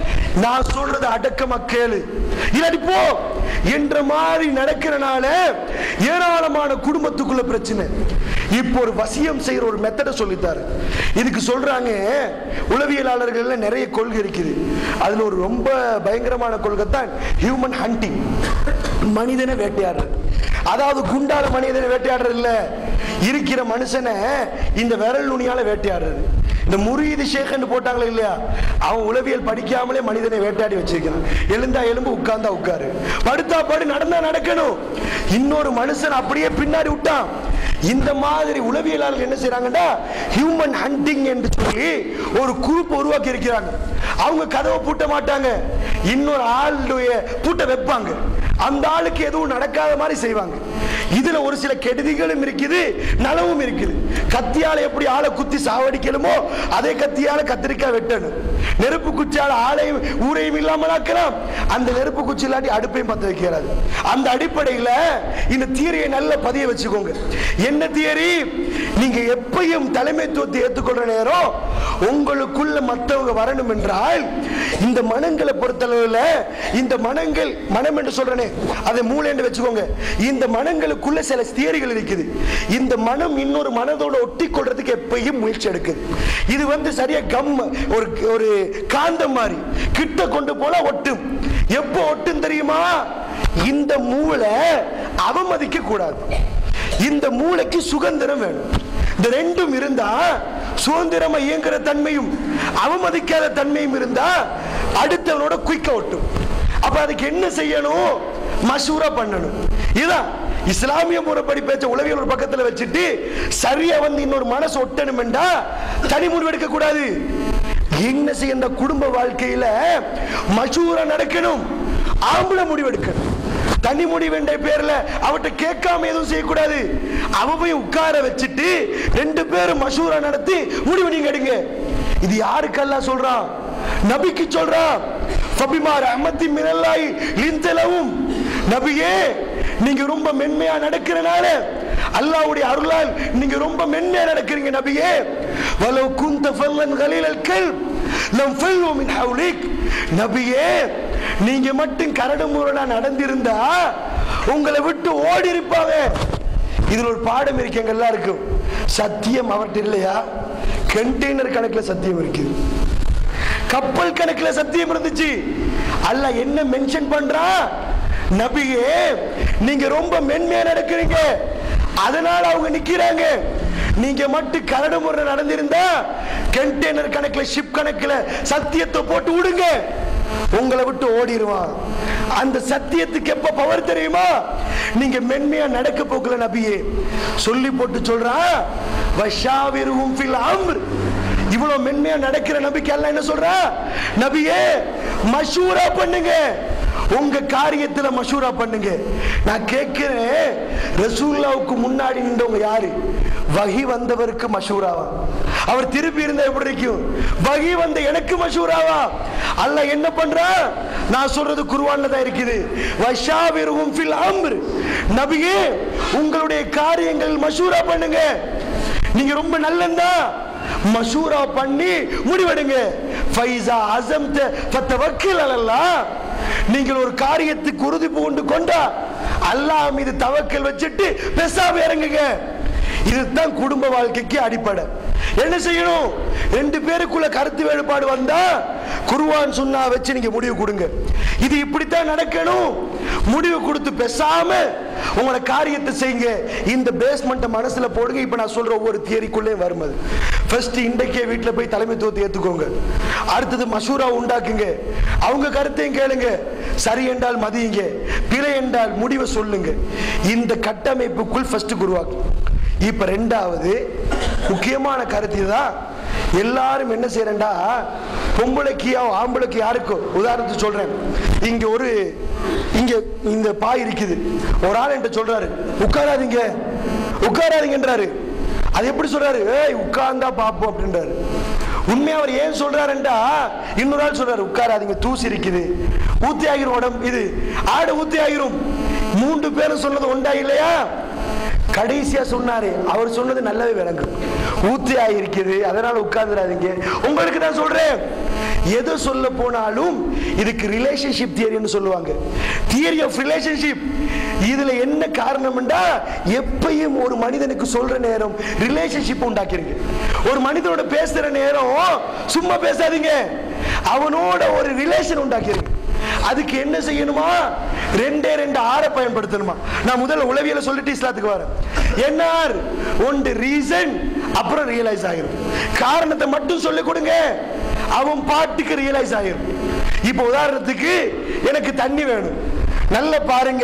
நான் சொல்றது அடக்கமா கேளு இல்லாட்டி போ என்ற மாதிரி நடக்கிறனால ஏராளமான குடும்பத்துக்குள்ள பிரச்சனை இப்போ ஒரு வசியம் செய்யற ஒரு மெத்தடை சொல்லித்தாரு இதுக்கு சொல்றாங்க உளவியலாளர்கள்ல நிறைய கொள்கை இருக்குது அதுல ஒரு ரொம்ப பயங்கரமான கொள்கை தான் ஹியூமன் ஹண்டிங் மனிதனை வேட்டையாடுறது அதாவது குண்டால மனிதனை வேட்டையாடுறது இல்ல இருக்கிற மனுஷனை இந்த விரல் நுனியால வேட்டையாடுறது இந்த முரீது ஷேഖன் போட்டாங்களே இல்லையா அவன் உளவியல் படிக்காமலே மனிதனை வேட்டையாடி வச்சிருக்கான் எழுந்தா எலும்பு உட்கார்ந்தா உட்காரு படுத்தா படு நடந்தா நடக்கணும் இன்னொரு மனுஷன் அப்படியே பின்னாடி விட்டான் இந்த மாதிரி உளவியலாளர்கள் என்ன செய்றாங்கன்னா ஹியூமன் ஹண்டிங் என்று சொல்லி ஒரு குரூப் உருவாக்கி இருக்கிறாங்க அவங்க கதவை பூட்ட மாட்டாங்க இன்னொரு ஆளுடைய பூட்ட வைப்பாங்க அந்த ஆளுக்கு எதுவும் நடக்காத மாதிரி செய்வாங்க இதுல ஒரு சில கெடுதிகளும் இருக்குது நலவும் இருக்குது கத்தியால எப்படி ஆளை குத்தி சாவடிக்கணுமோ அதே கத்தியால கத்திரிக்காய் வெட்டணும் நெருப்பு குச்சியால ஆளையும் ஊரையும் இல்லாமல் ஆக்கலாம் அந்த நெருப்பு குச்சி இல்லாட்டி அடுப்பையும் பத்த வைக்கிறாரு அந்த அடிப்படையில் இந்த தியரியை நல்ல பதிய வச்சுக்கோங்க என்ன தியரி நீங்க எப்பயும் தலைமைத்துவத்தை ஏற்றுக்கொள்ற நேரம் உங்களுக்குள்ள மற்றவங்க வரணும் என்றால் இந்த மனங்களை பொறுத்தளவில் இந்த மனங்கள் மனம் என்று சொல்றனே அதை மூளை என்று வச்சுக்கோங்க இந்த மனங்களுக்குள்ள சில தியரிகள் இருக்குது இந்த மனம் இன்னொரு மனதோட ஒட்டி கொள்றதுக்கு எப்பயும் முயற்சி எடுக்குது இது வந்து சரியா கம் ஒரு ஒரு காந்தம் மாதிரி கிட்ட கொண்டு போல ஒட்டும் எப்போ ஒட்டும் தெரியுமா இந்த மூளை அவமதிக்க கூடாது இந்த மூளைக்கு சுதந்திரம் வேணும் இந்த ரெண்டும் இருந்தா சுதந்திரமா இயங்குற தன்மையும் அவமதிக்காத தன்மையும் இருந்தா அடுத்தவனோட குயிக்க ஒட்டும் அப்ப அதுக்கு என்ன செய்யணும் மசூரா பண்ணணும் இதான் இஸ்லாமிய முறைப்படி பேச்ச உளவியல் ஒரு பக்கத்துல வச்சுட்டு சரியா வந்து இன்னொரு மனசு ஒட்டணும்டா தனி முடிவு எடுக்க கூடாது என்ன செய்ய இந்த குடும்ப வாழ்க்கையில மசூரா நடக்கணும் ஆம்பளை முடிவு எடுக்கணும் தனி முடிவு என்ற பேர்ல அவட்ட கேட்காம எதுவும் செய்யக்கூடாது அவ போய் உட்கார வச்சுட்டு ரெண்டு பேரும் மசூரா நடத்தி முடிவு நீங்க எடுங்க இது யாருக்கெல்லாம் சொல்றான் நபிக்கு சொல்றான் ஃபபிமா ரஹ்மத்தி மினல்லாஹி லின்தலவும் நபியே நீங்க ரொம்ப மென்மையா நடக்கிறனால அல்லாஹ்வுடைய அருளால் நீங்க ரொம்ப மென்மையா நடக்கிறீங்க நபியே வலவ் குந்த ஃபல்லன் கலீலல் கல்ப் லம் ஃபல்லு மின் ஹவுலிக் நபியே நீங்க மட்டும் கரடு முரடா நடந்திருந்தா உங்களை விட்டு ஓடி இருப்பாங்க இதுல ஒரு பாடம் இருக்கு எங்க எல்லாருக்கும் சத்தியம் அவர்கிட்ட இல்லையா கண்டெய்னர் கணக்குல சத்தியம் இருக்குது கப்பல் கணக்குல சத்தியம் இருந்துச்சு அல்லாஹ் என்ன மென்ஷன் பண்றா நபியே நீங்க ரொம்ப மென்மையா நடக்கிறீங்க அதனால அவங்க நிக்கிறாங்க நீங்க மட்டும் கரடு முறை நடந்திருந்தா கண்டெய்னர் கணக்குல ஷிப் கணக்குல சத்தியத்தை போட்டு விடுங்க உங்களை விட்டு ஓடிடுவான் அந்த சத்தியத்துக்கு எப்ப பவர் தெரியுமா நீங்க மென்மையா நடக்க போக்கல நபியே சொல்லி போட்டு சொல்றான் வஷாவிருவும் ஃபில் அம்ர் இவ்வளவு மென்மையா நடக்கிற நபிக்கு எல்லாம் என்ன சொல்றா நபியே மஷூரா பண்ணுங்க உங்க காரியத்துல மஷூரா பண்ணுங்க நான் கேட்கிறேன் ரசூல்லாவுக்கு முன்னாடி நின்றவங்க யாரு வகி வந்தவருக்கு மஷூராவா அவர் திருப்பி இருந்தா எப்படி இருக்கும் வகி வந்த எனக்கு மஷூராவா அல்ல என்ன பண்றா நான் சொல்றது குருவான்ல தான் இருக்குது வஷாவிருவும் ஃபில் அம்ர் நபியே உங்களுடைய காரியங்கள் மஷூரா பண்ணுங்க நீங்க ரொம்ப நல்லந்தா மஷூரா பண்ணி முடிவெடுங்க ஃபைஸா அஸம்த ஃபத்தவக்கில் அலல்லாஹ் நீங்கள் ஒரு காரியத்துக்கு உறுதி பூண்டு கொண்டா அல்லாஹ் மீது தவக்கல் வச்சுட்டு பேசாம இறங்குங்க இதுதான் குடும்ப வாழ்க்கைக்கு அடிப்படை என்ன செய்யணும் ரெண்டு பேருக்குள்ள கருத்து வேறுபாடு வந்தா குருவான் சுன்னா வச்சு நீங்க முடிவு கொடுங்க இது இப்படித்தான் நடக்கணும் முடிவு கொடுத்து பேசாம உங்களோட காரியத்தை செய்யுங்க இந்த பேஸ்மெண்ட்டை மனசுல போடுங்க இப்ப நான் சொல்ற ஒவ்வொரு தியரிக்குள்ளே வரும் அது ஃபர்ஸ்ட் இன்றைக்கே வீட்டில் போய் தலைமைத்துவத்தை ஏத்துக்கோங்க அடுத்தது மசூரா உண்டாக்குங்க அவங்க கருத்தையும் கேளுங்க சரி என்றால் மதியுங்க பிழை என்றால் முடிவை சொல்லுங்க இந்த கட்டமைப்புக்குள் ஃபர்ஸ்ட் குருவாக்கு இப்ப ரெண்டாவது முக்கியமான கருத்து தான் எல்லாரும் என்ன செய்யறேன்டா பொம்பளைக்கு ஆம்பளைக்கு யாருக்கோ உதாரணத்துக்கு சொல்றேன் இங்க ஒரு இங்க இந்த பாய் இருக்குது ஒரு ஆள் என்கிட்ட சொல்றாரு உட்காராதீங்க உட்காராதீங்கன்றாரு அது எப்படி சொல்றாரு ஏய் உட்கார்ந்தா பாப்போம் அப்படின்றாரு உண்மையா அவர் ஏன் சொல்றாருண்டா இன்னொரு ஆள் சொல்றாரு உட்காராதீங்க தூசி இருக்குது ஊத்தி ஆகிரும் உடம்பு இது ஆடு ஊத்தி ஆகிரும் மூன்று பேரும் சொன்னது உண்டா இல்லையா கடைசியா சொன்னாரு அவர் சொன்னது நல்லாவே விளங்கும் ஊத்தி ஆகிருக்குது அதனால உட்கார்ந்துடாதீங்க உங்களுக்கு நான் சொல்றேன் எது சொல்ல போனாலும் இதுக்கு ரிலேஷன்ஷிப் தியரின்னு சொல்லுவாங்க தியரி ஆஃப் ரிலேஷன்ஷிப் இதுல என்ன காரணம்டா எப்பயும் ஒரு மனிதனுக்கு சொல்ற நேரம் ரிலேஷன்ஷிப் உண்டாக்கிருங்க ஒரு மனிதனோட பேசுற நேரம் சும்மா பேசாதீங்க அவனோட ஒரு ரிலேஷன் உண்டாக்கிருங்க அதுக்கு என்ன செய்யணுமா ரெண்டே ரெண்டு ஆற பயன்படுத்தணுமா நான் முதல்ல உளவியல சொல்லிட்டு இஸ்லாத்துக்கு வரேன் என்னார் ஒன்று ரீசன் அப்புறம் ரியலைஸ் ஆகிரும் காரணத்தை மட்டும் சொல்லி கொடுங்க அவன் பாட்டுக்கு ரியலைஸ் ஆகிரும் இப்போ உதாரணத்துக்கு எனக்கு தண்ணி வேணும் நல்ல பாருங்க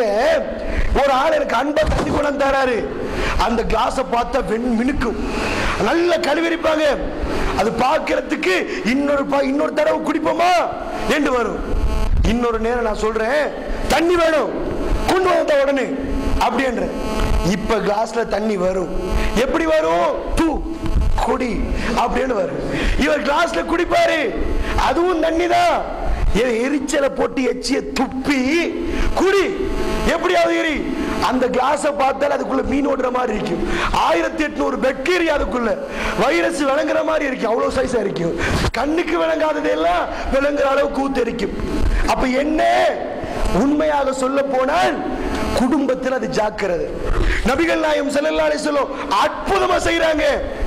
ஒரு ஆள் எனக்கு அன்பா தண்ணி கொண்டு தராரு அந்த கிளாஸை பார்த்தா வெண் மினுக்கும் நல்ல கழுவிரிப்பாங்க அது பார்க்கறதுக்கு இன்னொரு பா- இன்னொரு தடவை குடிப்போமா என்று வரும் இன்னொரு நேரம் நான் சொல்றேன் தண்ணி வேணும் கொண்டு வந்த உடனே அப்படின்ற இப்ப கிளாஸ்ல தண்ணி வரும் எப்படி வரும் தூ குடி அப்படின்னு வரும் இவர் கிளாஸ்ல குடிப்பாரு அதுவும் தண்ணி தான் எரிச்சலை போட்டு எச்சிய துப்பி குடி எப்படியாவது எரி அந்த கிளாஸை பார்த்தால் அதுக்குள்ள மீன் ஓடுற மாதிரி இருக்கும் ஆயிரத்தி எட்நூறு பாக்டீரியா அதுக்குள்ள வைரஸ் விளங்குற மாதிரி இருக்கும் அவ்வளவு சைஸா இருக்கும் கண்ணுக்கு விளங்காததெல்லாம் விளங்குற அளவுக்கு ஊத்தரிக்கும் அப்ப என்ன உண்மையாக சொல்ல போனால் குடும்பத்தில் அது ஜாக்கிரதை நபிகள் நாயம் ஸல்லல்லாஹு அலைஹி வஸல்லம் அற்புதமா செய்றாங்க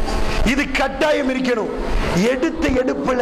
இது கட்டாயம் இருக்கணும் எடுத்த எடுப்புல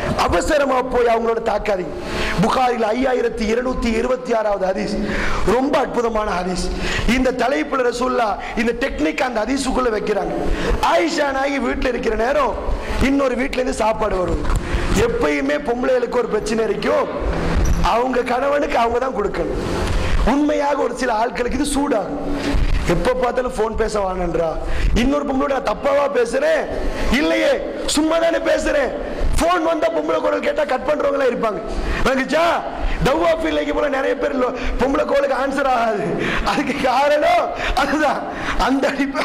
அவசரமா போய் அவங்களோட தாக்காதீங்க புகாரில் ஐயாயிரத்தி இருநூத்தி இருபத்தி ஆறாவது ஹதீஸ் ரொம்ப அற்புதமான ஹதீஸ் இந்த தலைப்புல ரசூல்லா இந்த டெக்னிக் அந்த ஹதீஸுக்குள்ள வைக்கிறாங்க ஆயிஷா நாயகி வீட்டுல இருக்கிற நேரம் இன்னொரு வீட்ல இருந்து சாப்பாடு வரும் எப்பயுமே பொம்பளைகளுக்கு ஒரு பிரச்சனை இருக்கும் அவங்க கணவனுக்கு அவங்க தான் கொடுக்கணும் உண்மையாக ஒரு சில ஆட்களுக்கு இது சூடாகும் எப்ப பார்த்தாலும் போன் பேச வாங்கன்றா இன்னொரு பொம்பளை நான் தப்பாவா பேசுறேன் இல்லையே சும்மா தானே பேசுறேன் போன் வந்தா பொம்பளை குரல் கேட்டா கட் பண்றவங்களா இருப்பாங்க வந்துச்சா டவ்வா பிள்ளைக்கு போல நிறைய பேர் இல்ல, பொம்பளை கோலுக்கு ஆன்சர் ஆகாது அதுக்கு காரணம் அதுதான் அந்த அடிப்படை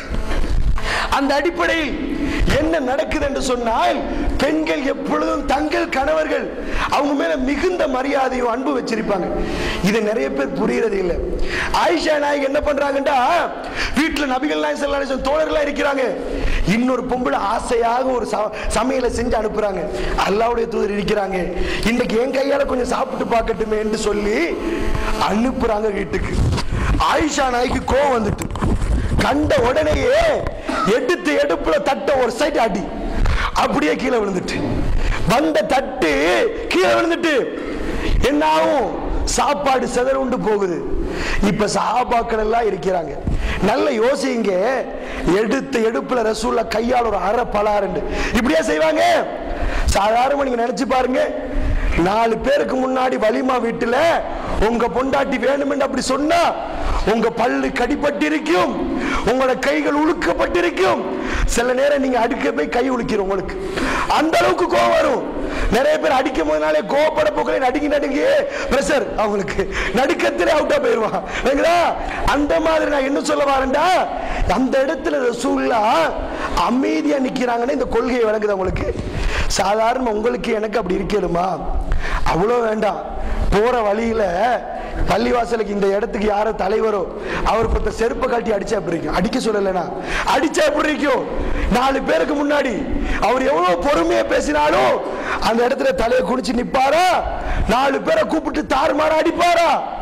அந்த அடிப்படையில் என்ன நடக்குது என்று சொன்னால் பெண்கள் எப்பொழுதும் தங்கள் கணவர்கள் அவங்க மேல மிகுந்த மரியாதையும் அன்பு வச்சிருப்பாங்க இதை நிறைய பேர் புரியறது இல்லை ஆயிஷா நாயக் என்ன பண்றாங்கடா வீட்டுல நபிகள் நாயக் ஸல்லல்லாஹு அலைஹி வஸல்லம் தோழர்களா இருக்கிறாங்க இன்னொரு பொம்பளை ஆசையாக ஒரு ச- சமையலை செஞ்சு அனுப்புறாங்க அல்லாவுடைய தூதர் இருக்கிறாங்க இன்னைக்கு என் கையால கொஞ்சம் சாப்பிட்டு பார்க்கட்டுமே என்று சொல்லி அனுப்புறாங்க வீட்டுக்கு ஆயிஷா நாய்க்கு கோவம் வந்துட்டு கண்ட உடனேயே எடுத்து எடுப்புல தட்ட ஒரு சைடு அடி அப்படியே கீழே விழுந்துட்டு வந்த தட்டு கீழே விழுந்துட்டு என்ன ஆகும் சாப்பாடு சிதறுண்டு போகுது இப்ப சஹாபாக்கள் எல்லாம் இருக்கிறாங்க நல்ல யோசிங்க எடுத்த எடுப்புல ரசூல்ல கையால் ஒரு அரை பலாருண்டு இப்படியே செய்வாங்க சாதாரண நீங்க நினைச்சு பாருங்க நாலு பேருக்கு முன்னாடி வலிமா வீட்டுல உங்க பொண்டாட்டி வேணுமென்று அப்படி சொன்னா உங்க பல்லு கடிப்பட்டிருக்கும் உங்களோட கைகள் உழுக்கப்பட்டிருக்கும் சில நேரம் நீங்க அடிக்க போய் கை உழுக்கிறோம் உங்களுக்கு அந்த அளவுக்கு கோவம் வரும் நிறைய பேர் அடிக்கும் போதுனாலே கோவப்பட போக்கல நடுங்கி நடுங்கி பிரஷர் அவங்களுக்கு நடுக்கத்திலே அவுட்டா போயிருவான் சரிங்களா? அந்த மாதிரி நான் என்ன சொல்ல வரேன்டா அந்த இடத்துல ரசூல்லா அமைதியா நிக்கிறாங்கன்னு இந்த கொள்கையை வழங்குது உங்களுக்கு சாதாரண உங்களுக்கு எனக்கு அப்படி இருக்கணுமா அவ்வளோ வேண்டாம் போற வழியில பள்ளிவாசலுக்கு இந்த இடத்துக்கு யாரோ தலைவரோ அவர் பத்த செருப்பை காட்டி அடிச்சா எப்படி இருக்கும் அடிக்க சொல்லலைனா அடிச்சா எப்படி இருக்கும் நாலு பேருக்கு முன்னாடி அவர் எவ்வளவு பொறுமையா பேசினாலும் அந்த இடத்துல தலையை குனிச்சு நிப்பாரா நாலு பேரை கூப்பிட்டு தாறுமாறா அடிப்பாரா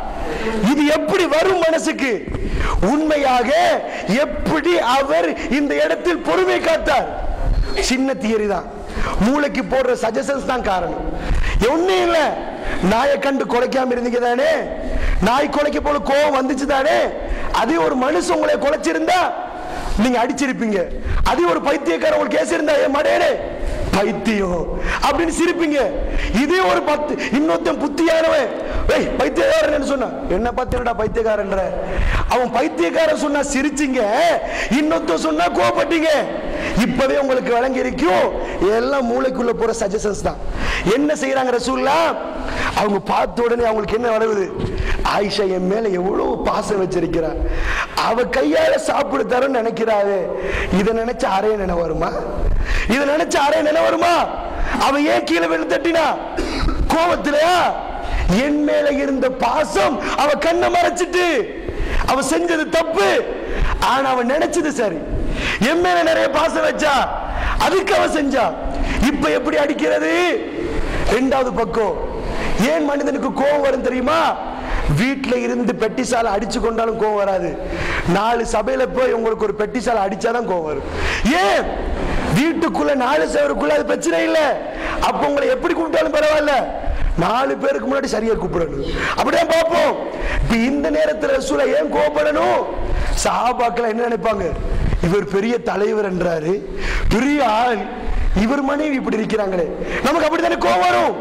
இது எப்படி வரும் மனசுக்கு உண்மையாக எப்படி அவர் இந்த இடத்தில் பொறுமை காத்தார் சின்ன தியரி தான் மூளைக்கு போடுற சஜஷன்ஸ் தான் காரணம் ஒண்ணும் இல்ல நாயை கண்டு குலைக்காம இருந்தீங்க தானே நாய் குலைக்க போல கோவம் வந்துச்சு தானே அதே ஒரு மனுஷன் உங்களை குலைச்சிருந்தா நீங்க அடிச்சிருப்பீங்க அதே ஒரு பைத்தியக்காரன் உங்களுக்கு கேஸ் இருந்தா ஏன் மடையனே பைத்தியம் அப்படின்னு சிரிப்பீங்க இதே ஒரு பத்து இன்னொருத்தன் புத்தியானவன் ஏய் பைத்தியக்காரன் சொன்னா என்ன பத்தியடா பைத்தியக்காரன்ற அவன் பைத்தியக்காரன் சொன்னா சிரிச்சீங்க இன்னொருத்தன் சொன்னா கோபப்பட்டீங்க இப்பவே உங்களுக்கு விளங்கி இருக்கும் எல்லாம் மூளைக்குள்ள போற சஜஷன்ஸ் தான் என்ன செய்யறாங்க ரசூல்லா அவங்க பார்த்த உடனே அவங்களுக்கு என்ன வருது ஆயிஷா என் மேல எவ்வளவு பாசம் வச்சிருக்கிறா அவ கையால சாப்பிடு தரன்னு நினைக்கிறாவே இதை நினைச்ச அறைய நினை வருமா இதை நினைச்ச அறைய நினை வருமா அவ ஏன் கீழே விழுந்து தட்டினா கோபத்திலையா என் மேல இருந்த பாசம் அவ கண்ணை மறைச்சிட்டு அவ செஞ்சது தப்பு ஆனா அவன் நினைச்சது சரி என் மேல நிறைய பாசம் வச்சா அதுக்கு அவ செஞ்சா இப்ப எப்படி அடிக்கிறது ரெண்டாவது பக்கம் ஏன் மனிதனுக்கு கோபம் வரும் தெரியுமா வீட்ல இருந்து பெட்டிசாலை அடிச்சு கொண்டாலும் கோவம் வராது நாலு சபையில போய் உங்களுக்கு ஒரு பெட்டிசாலை அடிச்சாதான் கோவம் வரும் ஏன் வீட்டுக்குள்ள நாலு சேவருக்குள்ள அது பிரச்சனை இல்ல அப்ப உங்களை எப்படி கூப்பிட்டாலும் பரவாயில்ல நாலு பேருக்கு முன்னாடி சரியா கூப்பிடணும் அப்படியே பார்ப்போம் இப்ப இந்த நேரத்துல ரசூலை ஏன் கோவப்படணும் சஹாபாக்கள் என்ன நினைப்பாங்க இவர் பெரிய தலைவர் என்றாரு பெரிய ஆள் இவர் மனைவி இப்படி இருக்கிறாங்களே நமக்கு அப்படித்தானே கோவம் வரும்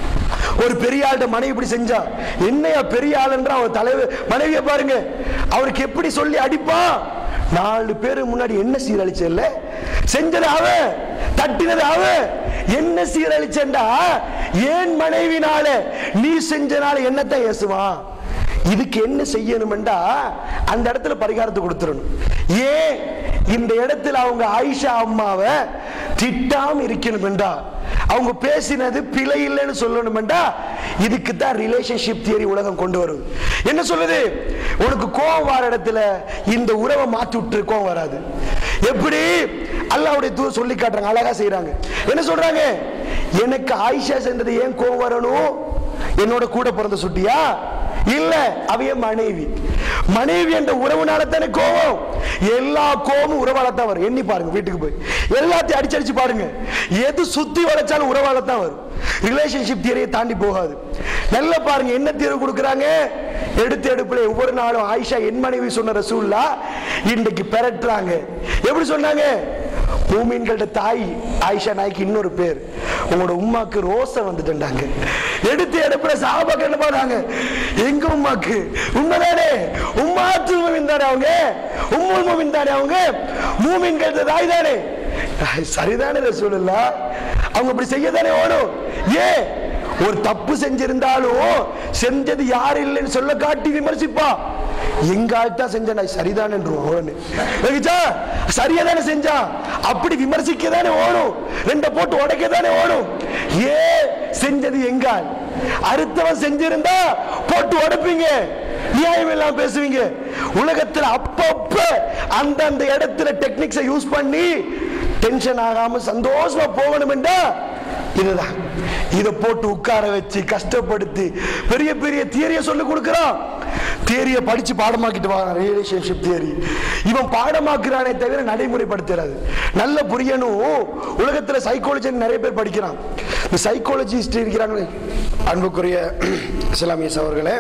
ஒரு பெரிய ஆள்கிட்ட மனைவி இப்படி செஞ்சா என்னையா பெரிய ஆளுன்ற அவன் தலைவர் மனைவியை பாருங்க அவருக்கு எப்படி சொல்லி அடிப்பான் நாலு பேரு முன்னாடி என்ன சீரழிச்சல்ல செஞ்சது அவன் தட்டினது அவன் என்ன சீரழிச்சண்டா ஏன் மனைவினால நீ செஞ்சனால என்னத்தான் ஏசுவான் இதுக்கு என்ன செய்யணும்டா அந்த இடத்துல பரிகாரத்தை கொடுத்துடணும் ஏன் இந்த இடத்துல அவங்க ஆயிஷா அம்மாவை திட்டாம இருக்கணும்டா அவங்க பேசினது பிழை இல்லைன்னு சொல்லணும்டா இதுக்கு தான் ரிலேஷன்ஷிப் தியரி உலகம் கொண்டு வரும் என்ன சொல்லுது உனக்கு கோவம் வர இடத்துல இந்த உறவை மாத்தி விட்டு கோவம் வராது எப்படி அல்லாவுடைய தூ சொல்லி காட்டுறாங்க அழகா செய்றாங்க என்ன சொல்றாங்க எனக்கு ஆயிஷா சென்றது ஏன் கோவம் வரணும் என்னோட கூட பிறந்த சுட்டியா இல்ல அவைய மனைவி மனைவி என்ற உறவுனால தானே கோவம் எல்லா கோவமும் உறவால தான் வரும் எண்ணி பாருங்க வீட்டுக்கு போய் எல்லாத்தையும் அடிச்சு அடிச்சு பாருங்க எது சுத்தி வளைச்சாலும் உறவால தான் வரும் ரிலேஷன்ஷிப் தியரியை தாண்டி போகாது நல்லா பாருங்க என்ன தீர்வு கொடுக்குறாங்க எடுத்து எடுப்புல ஒவ்வொரு நாளும் ஆயிஷா என் மனைவி சொன்ன ரசூல்லா இன்றைக்கு பெறட்டுறாங்க எப்படி சொன்னாங்க மூமின்கள்ட்ட தாய் ஆயிஷா நாய்க்கு இன்னொரு பேர் உங்களோட உம்மாக்கு ரோசை வந்துட்டாங்க எடுத்து எடுப்புல சாபாக்கு என்ன பண்ணாங்க எங்க உம்மாக்கு உண்மைதானே உம்மாத்து மூமின் தானே அவங்க உம்முல் மூமின் தானே அவங்க மூமின்கள் தாய் தானே சரிதானே ரசூலுல்லா அவங்க அப்படி செய்ய தானே ஓடும் ஏன் ஒரு தப்பு செஞ்சிருந்தாலும் செஞ்சது யாரு இல்லைன்னு சொல்ல காட்டி விமர்சிப்பா எங்க ஆள் தான் செஞ்ச நான் சரிதான் என்று சரியா தானே செஞ்சான் அப்படி விமர்சிக்க தானே ஓடும் ரெண்ட போட்டு உடைக்க தானே ஓடும் ஏ செஞ்சது எங்க ஆள் அடுத்தவன் செஞ்சிருந்தா போட்டு உடைப்பீங்க நியாயம் எல்லாம் பேசுவீங்க உலகத்துல அப்பப்ப அந்தந்த இடத்துல டெக்னிக்ஸை யூஸ் பண்ணி டென்ஷன் ஆகாம சந்தோஷமா போகணும் என்றா இதுதான் இதை போட்டு உட்கார வச்சு கஷ்டப்படுத்தி பெரிய பெரிய தியரிய சொல்லி கொடுக்கிறான் தியரிய படிச்சு பாடமாக்கிட்டு வாங்க ரிலேஷன்ஷிப் தியரி இவன் பாடமாக்குறானே தவிர நடைமுறைப்படுத்துறாது நல்ல புரியணும் உலகத்துல சைக்காலஜி நிறைய பேர் படிக்கிறான் இந்த சைக்காலஜிஸ்ட் இருக்கிறாங்களே அன்புக்குரிய இஸ்லாமியஸ் அவர்களே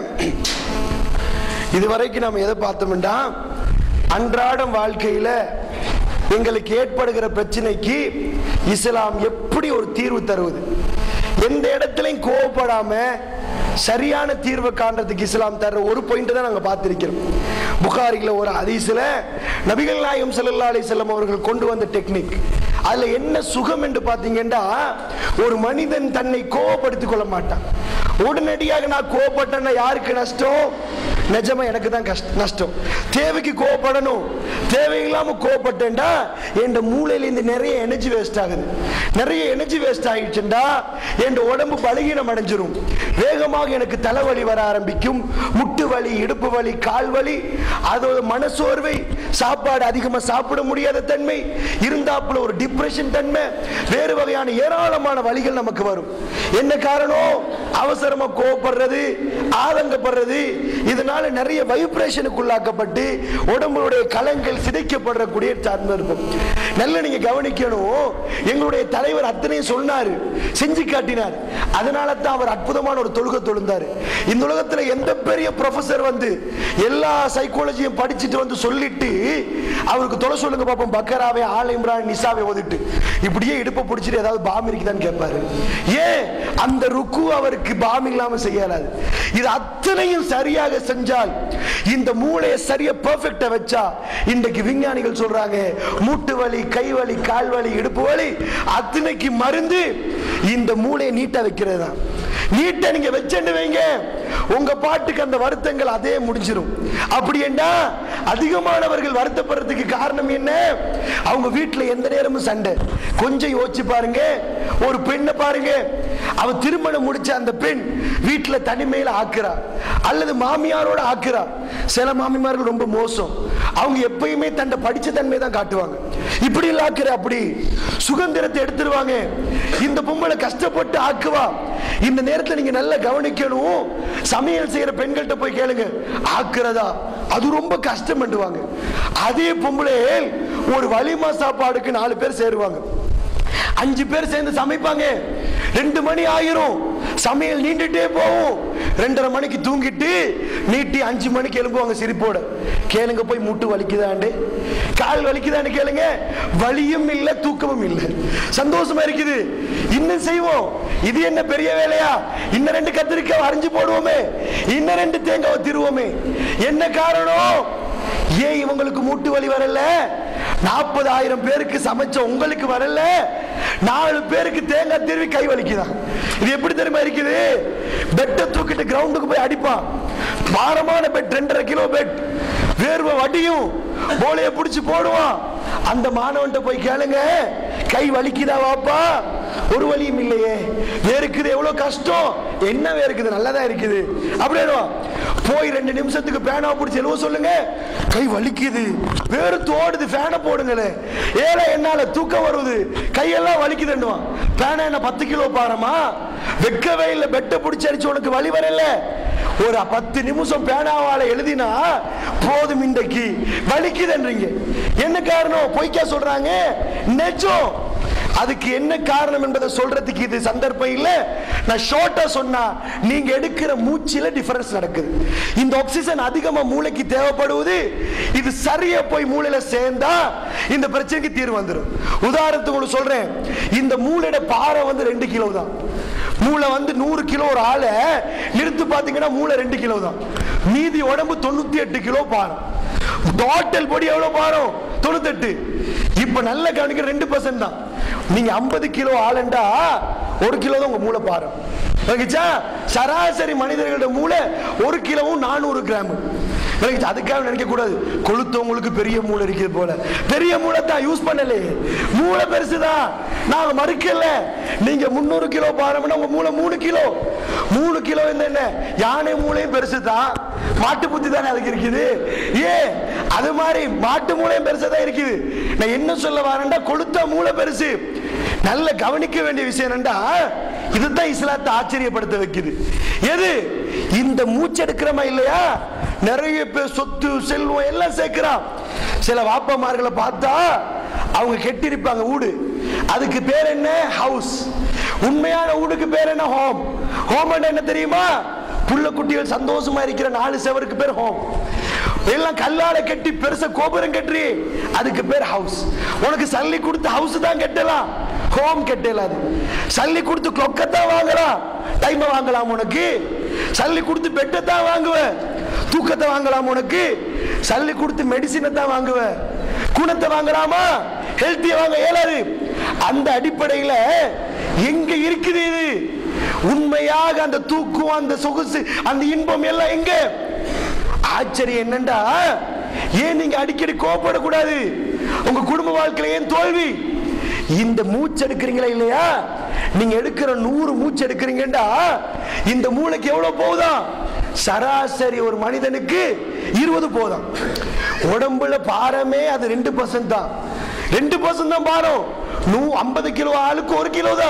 இதுவரைக்கும் நம்ம எதை பார்த்தோம்னா அன்றாடம் வாழ்க்கையில எங்களுக்கு ஏற்படுகிற பிரச்சனைக்கு இஸ்லாம் எப்படி ஒரு தீர்வு தருவது எந்த இடத்துலையும் கோவப்படாம சரியான தீர்வை காண்றதுக்கு இஸ்லாம் தர்ற ஒரு பாயிண்ட் தான் நாங்க பார்த்திருக்கிறோம் புகாரில ஒரு ஹதீஸ்ல நபிகள் நாயகம் ஸல்லல்லாஹு அலைஹி வஸல்லம் அவர்கள் கொண்டு வந்த டெக்னிக் அதுல என்ன சுகம் என்று பாத்தீங்கன்னா ஒரு மனிதன் தன்னை கோவப்படுத்திக் கொள்ள மாட்டான் உடனடியாக நான் கோவப்பட்டேன்னா யாருக்கு நஷ்டம் நிஜமா எனக்கு தான் கஷ்டம் நஷ்டம் தேவைக்கு கோவப்படணும் தேவையில்லாம கோவப்பட்டேன்டா என் மூளையில இருந்து நிறைய எனர்ஜி வேஸ்ட் ஆகுது நிறைய எனர்ஜி வேஸ்ட் ஆகிடுச்சுண்டா என் உடம்பு பலகீனம் அடைஞ்சிரும் வேகமாக எனக்கு தலைவலி வர ஆரம்பிக்கும் முட்டு வலி இடுப்பு வலி கால் வலி அதோட மனசோர்வை சாப்பாடு அதிகமா சாப்பிட முடியாத தன்மை இருந்தாப்புல ஒரு டிப்ரெஷன் தன்மை வேறு வகையான ஏராளமான வழிகள் நமக்கு வரும் என்ன காரணம் அவசரமா கோவப்படுறது ஆதங்கப்படுறது இதனால நிறைய வைப்ரேஷனுக்குள்ளாக்கப்பட்டு உடம்புடைய கலங்கள் சிதைக்கப்படக்கூடிய சந்தர்ப்பம் நல்ல நீங்க கவனிக்கணும் எங்களுடைய தலைவர் அத்தனையும் சொன்னாரு செஞ்சு காட்டினார் அதனால தான் அவர் அற்புதமான ஒரு தொழுகை தொழுந்தாரு இந்த உலகத்துல எந்த பெரிய ப்ரொஃபசர் வந்து எல்லா சைக்காலஜியும் படிச்சுட்டு வந்து சொல்லிட்டு அவருக்கு தொலை சொல்லுங்க பாப்போம் பக்கராவே ஆல் இம்ரான் நிசாவை ஓதிட்டு இப்படியே இடுப்பை பிடிச்சிட்டு ஏதாவது பாம் இருக்குதான்னு கேட்பாரு ஏன் அந்த ருக்கு அவருக்கு பாம் இல்லாம செய்யலாது இது அத்தனையும் சரியாக செஞ்சால் இந்த மூளையை சரியா பெர்ஃபெக்டா வச்சா இன்றைக்கு விஞ்ஞானிகள் சொல்றாங்க மூட்டு வலி கை வலி கால் வலி இடுப்பு வலி அத்தனைக்கு மருந்து இந்த மூளையை நீட்டா வைக்கிறது தான் நீட்டை நீங்க வச்சுட்டு வைங்க உங்க பாட்டுக்கு அந்த வருத்தங்கள் அதே முடிஞ்சிரும் அப்படி என்ன அதிகமானவர்கள் வருத்தப்படுறதுக்கு காரணம் என்ன அவங்க வீட்டுல எந்த நேரமும் சண்டை கொஞ்சம் யோசிச்சு பாருங்க ஒரு பெண்ணை பாருங்க அவ திருமணம் முடிச்ச அந்த பெண் வீட்டுல தனிமையில ஆக்குறா அல்லது மாமியாரோட ஆக்குறா சில மாமிமார்கள் ரொம்ப மோசம் அவங்க எப்பயுமே தன்னை படிச்ச தன்மை தான் காட்டுவாங்க இப்படி இல்ல ஆக்குற அப்படி சுதந்திரத்தை எடுத்துருவாங்க இந்த பொம்பளை கஷ்டப்பட்டு ஆக்குவா இந்த நேரத்துல நீங்க நல்லா கவனிக்கணும் சமையல் செய்யற பெண்கள்கிட்ட போய் கேளுங்க ஆக்குறதா அது ரொம்ப கஷ்டம் பண்ணுவாங்க அதே பொம்பளை ஒரு வலிமா சாப்பாடுக்கு நாலு பேர் சேருவாங்க அஞ்சு பேர் சேர்ந்து சமைப்பாங்க ரெண்டு மணி ஆயிரும் சமையல் நீண்டுட்டே போகும் ரெண்டரை மணிக்கு தூங்கிட்டு நீட்டி அஞ்சு மணிக்கு எழும்புவாங்க சிரிப்போட கேளுங்க போய் முட்டு வலிக்குதாண்டு கால் வலிக்குதான்னு கேளுங்க வலியும் இல்ல தூக்கமும் இல்ல சந்தோஷமா இருக்குது இன்னும் செய்வோம் இது என்ன பெரிய வேலையா இன்னும் ரெண்டு கத்திரிக்காய் அரிஞ்சு போடுவோமே இன்னும் ரெண்டு தேங்காய் திருவோமே என்ன காரணம் ஏன் இவங்களுக்கு மூட்டு வலி வரல நாற்பதாயிரம் பேருக்கு சமைச்ச உங்களுக்கு வரல நாலு பேருக்கு தேங்காய் திருவி கை வலிக்குதான் இது எப்படி தெரியுமா இருக்குது பெட்டை தூக்கிட்டு கிரவுண்டுக்கு போய் அடிப்பான் பாரமான பெட் ரெண்டரை கிலோ பெட் வேர்வை வடியும் போலைய பிடிச்சு போடுவான் அந்த மாணவன்ட்ட போய் கேளுங்க கை வலிக்குதா வாப்பா ஒரு வலியும் இல்லையே வேர்க்குது எவ்வளவு கஷ்டம் என்ன வேர்க்குது நல்லதா இருக்குது அப்படியே போய் ரெண்டு நிமிஷத்துக்கு பேனா பிடிச்சி எழுவ சொல்லுங்க கை வலிக்குது வேறு தோடுது ஃபேனை போடுங்களே ஏழை என்னால தூக்கம் வருது கையெல்லாம் வலிக்குதுன்னுவான் பேனா என்ன பத்து கிலோ பாரமா வெக்கவே இல்லை பெட்டை பிடிச்சி அடிச்சு உனக்கு வலி வரல ஒரு பத்து நிமிஷம் பேனாவால எழுதினா போதும் இன்றைக்கு வலிக்குதுன்றீங்க என்ன காரணம் பொய்க்கா சொல்றாங்க நெஜம் அதுக்கு என்ன காரணம் என்பதை சொல்றதுக்கு இது சந்தர்ப்பம் இல்ல நான் ஷார்ட்டா சொன்னா நீங்க எடுக்கிற மூச்சில டிஃபரன்ஸ் நடக்குது இந்த ஆக்சிஜன் அதிகமா மூளைக்கு தேவைப்படுவது இது சரியா போய் மூளையில சேர்ந்தா இந்த பிரச்சனைக்கு தீர்வு வந்துடும் உதாரணத்துக்கு உங்களுக்கு சொல்றேன் இந்த மூளையோட பாறை வந்து ரெண்டு கிலோ தான் மூளை வந்து நூறு கிலோ ஒரு ஆளை நிறுத்து பாத்தீங்கன்னா மூளை ரெண்டு கிலோ தான் மீதி உடம்பு தொண்ணூத்தி எட்டு கிலோ பாரம் டோட்டல் பொடி எவ்வளவு பாரம் தொண்ணூத்தெட்டு இப்ப நல்ல கவனிக்க ரெண்டு பர்சன்ட் தான் நீங்க ஐம்பது கிலோ ஆளுண்டா ஒரு கிலோ தான் உங்க மூளை பாரம் விளங்குச்சா? சராசரி மனிதர்களோட மூளை ஒரு கிலோவும் நானூறு கிராம் விளங்குச்சா? அதுக்காக நினைக்க கூடாது கொளுத்தவங்களுக்கு பெரிய மூளை இருக்குது போல பெரிய மூளை தான் யூஸ் பண்ணலே மூளை பெருசுதான் நாங்க மறுக்கல நீங்க முந்நூறு கிலோ பாரம்னா உங்க மூளை மூணு கிலோ மூணு கிலோ என்ன யானை மூளையும் பெருசு தான் மாட்டு புத்தி தானே அதுக்கு இருக்குது ஏ அது மாதிரி மாட்டு மூளையும் பெருசா தான் இருக்குது நான் என்ன சொல்ல வரேன்டா கொளுத்த மூளை பெருசு நல்ல கவனிக்க வேண்டிய விஷயம் என்னண்டா இதுதான் இஸ்லாத்தை ஆச்சரியப்படுத்த வைக்குது எது இந்த மூச்செடுக்கிறமா இல்லையா நிறைய பேர் சொத்து செல்வம் எல்லாம் சேர்க்கிறான் சில வாப்பமார்களை பார்த்தா அவங்க கெட்டிருப்பாங்க வீடு அதுக்கு பேர் என்ன ஹவுஸ் உண்மையான வீடுக்கு பேர் என்ன ஹோம் ஹோம் என்ன தெரியுமா புள்ள குட்டிகள் சந்தோஷமா இருக்கிற நாலு செவருக்கு பேர் ஹோம் எல்லாம் கல்லால கட்டி பெருசா கோபுரம் கட்டுறி அதுக்கு பேர் ஹவுஸ் உனக்கு சல்லி கொடுத்து ஹவுஸ் தான் கட்டலாம் ஹோம் கட்டலாது சல்லி கொடுத்து கிளொக்கத்தான் வாங்கலாம் டைம் வாங்கலாம் உனக்கு சல்லி கொடுத்து பெட்டை தான் வாங்குவ தூக்கத்தை வாங்கலாம் உனக்கு சல்லி கொடுத்து மெடிசினை தான் வாங்குவ குணத்தை வாங்கலாமா ஹெல்த்தியை வாங்க இயலாது அந்த அடிப்படையில் எங்க இருக்குது இது உண்மையாக அந்த தூக்கம் அந்த சொகுசு அந்த இன்பம் எல்லாம் எங்க ஆச்சரியம் என்னண்டா ஏன் நீங்க அடிக்கடி கோபப்படக்கூடாது உங்க குடும்ப வாழ்க்கையில ஏன் தோல்வி இந்த மூச்சு எடுக்கிறீங்களா இல்லையா நீங்க எடுக்கிற நூறு மூச்சு எடுக்கிறீங்கடா இந்த மூளைக்கு எவ்வளவு போகுதா சராசரி ஒரு மனிதனுக்கு இருபது போதும் உடம்புல பாரமே அது ரெண்டு பர்சன்ட் தான் ரெண்டு பர்சன்ட் தான் பாரம் நூ ஐம்பது கிலோ ஆளுக்கு ஒரு கிலோ தான்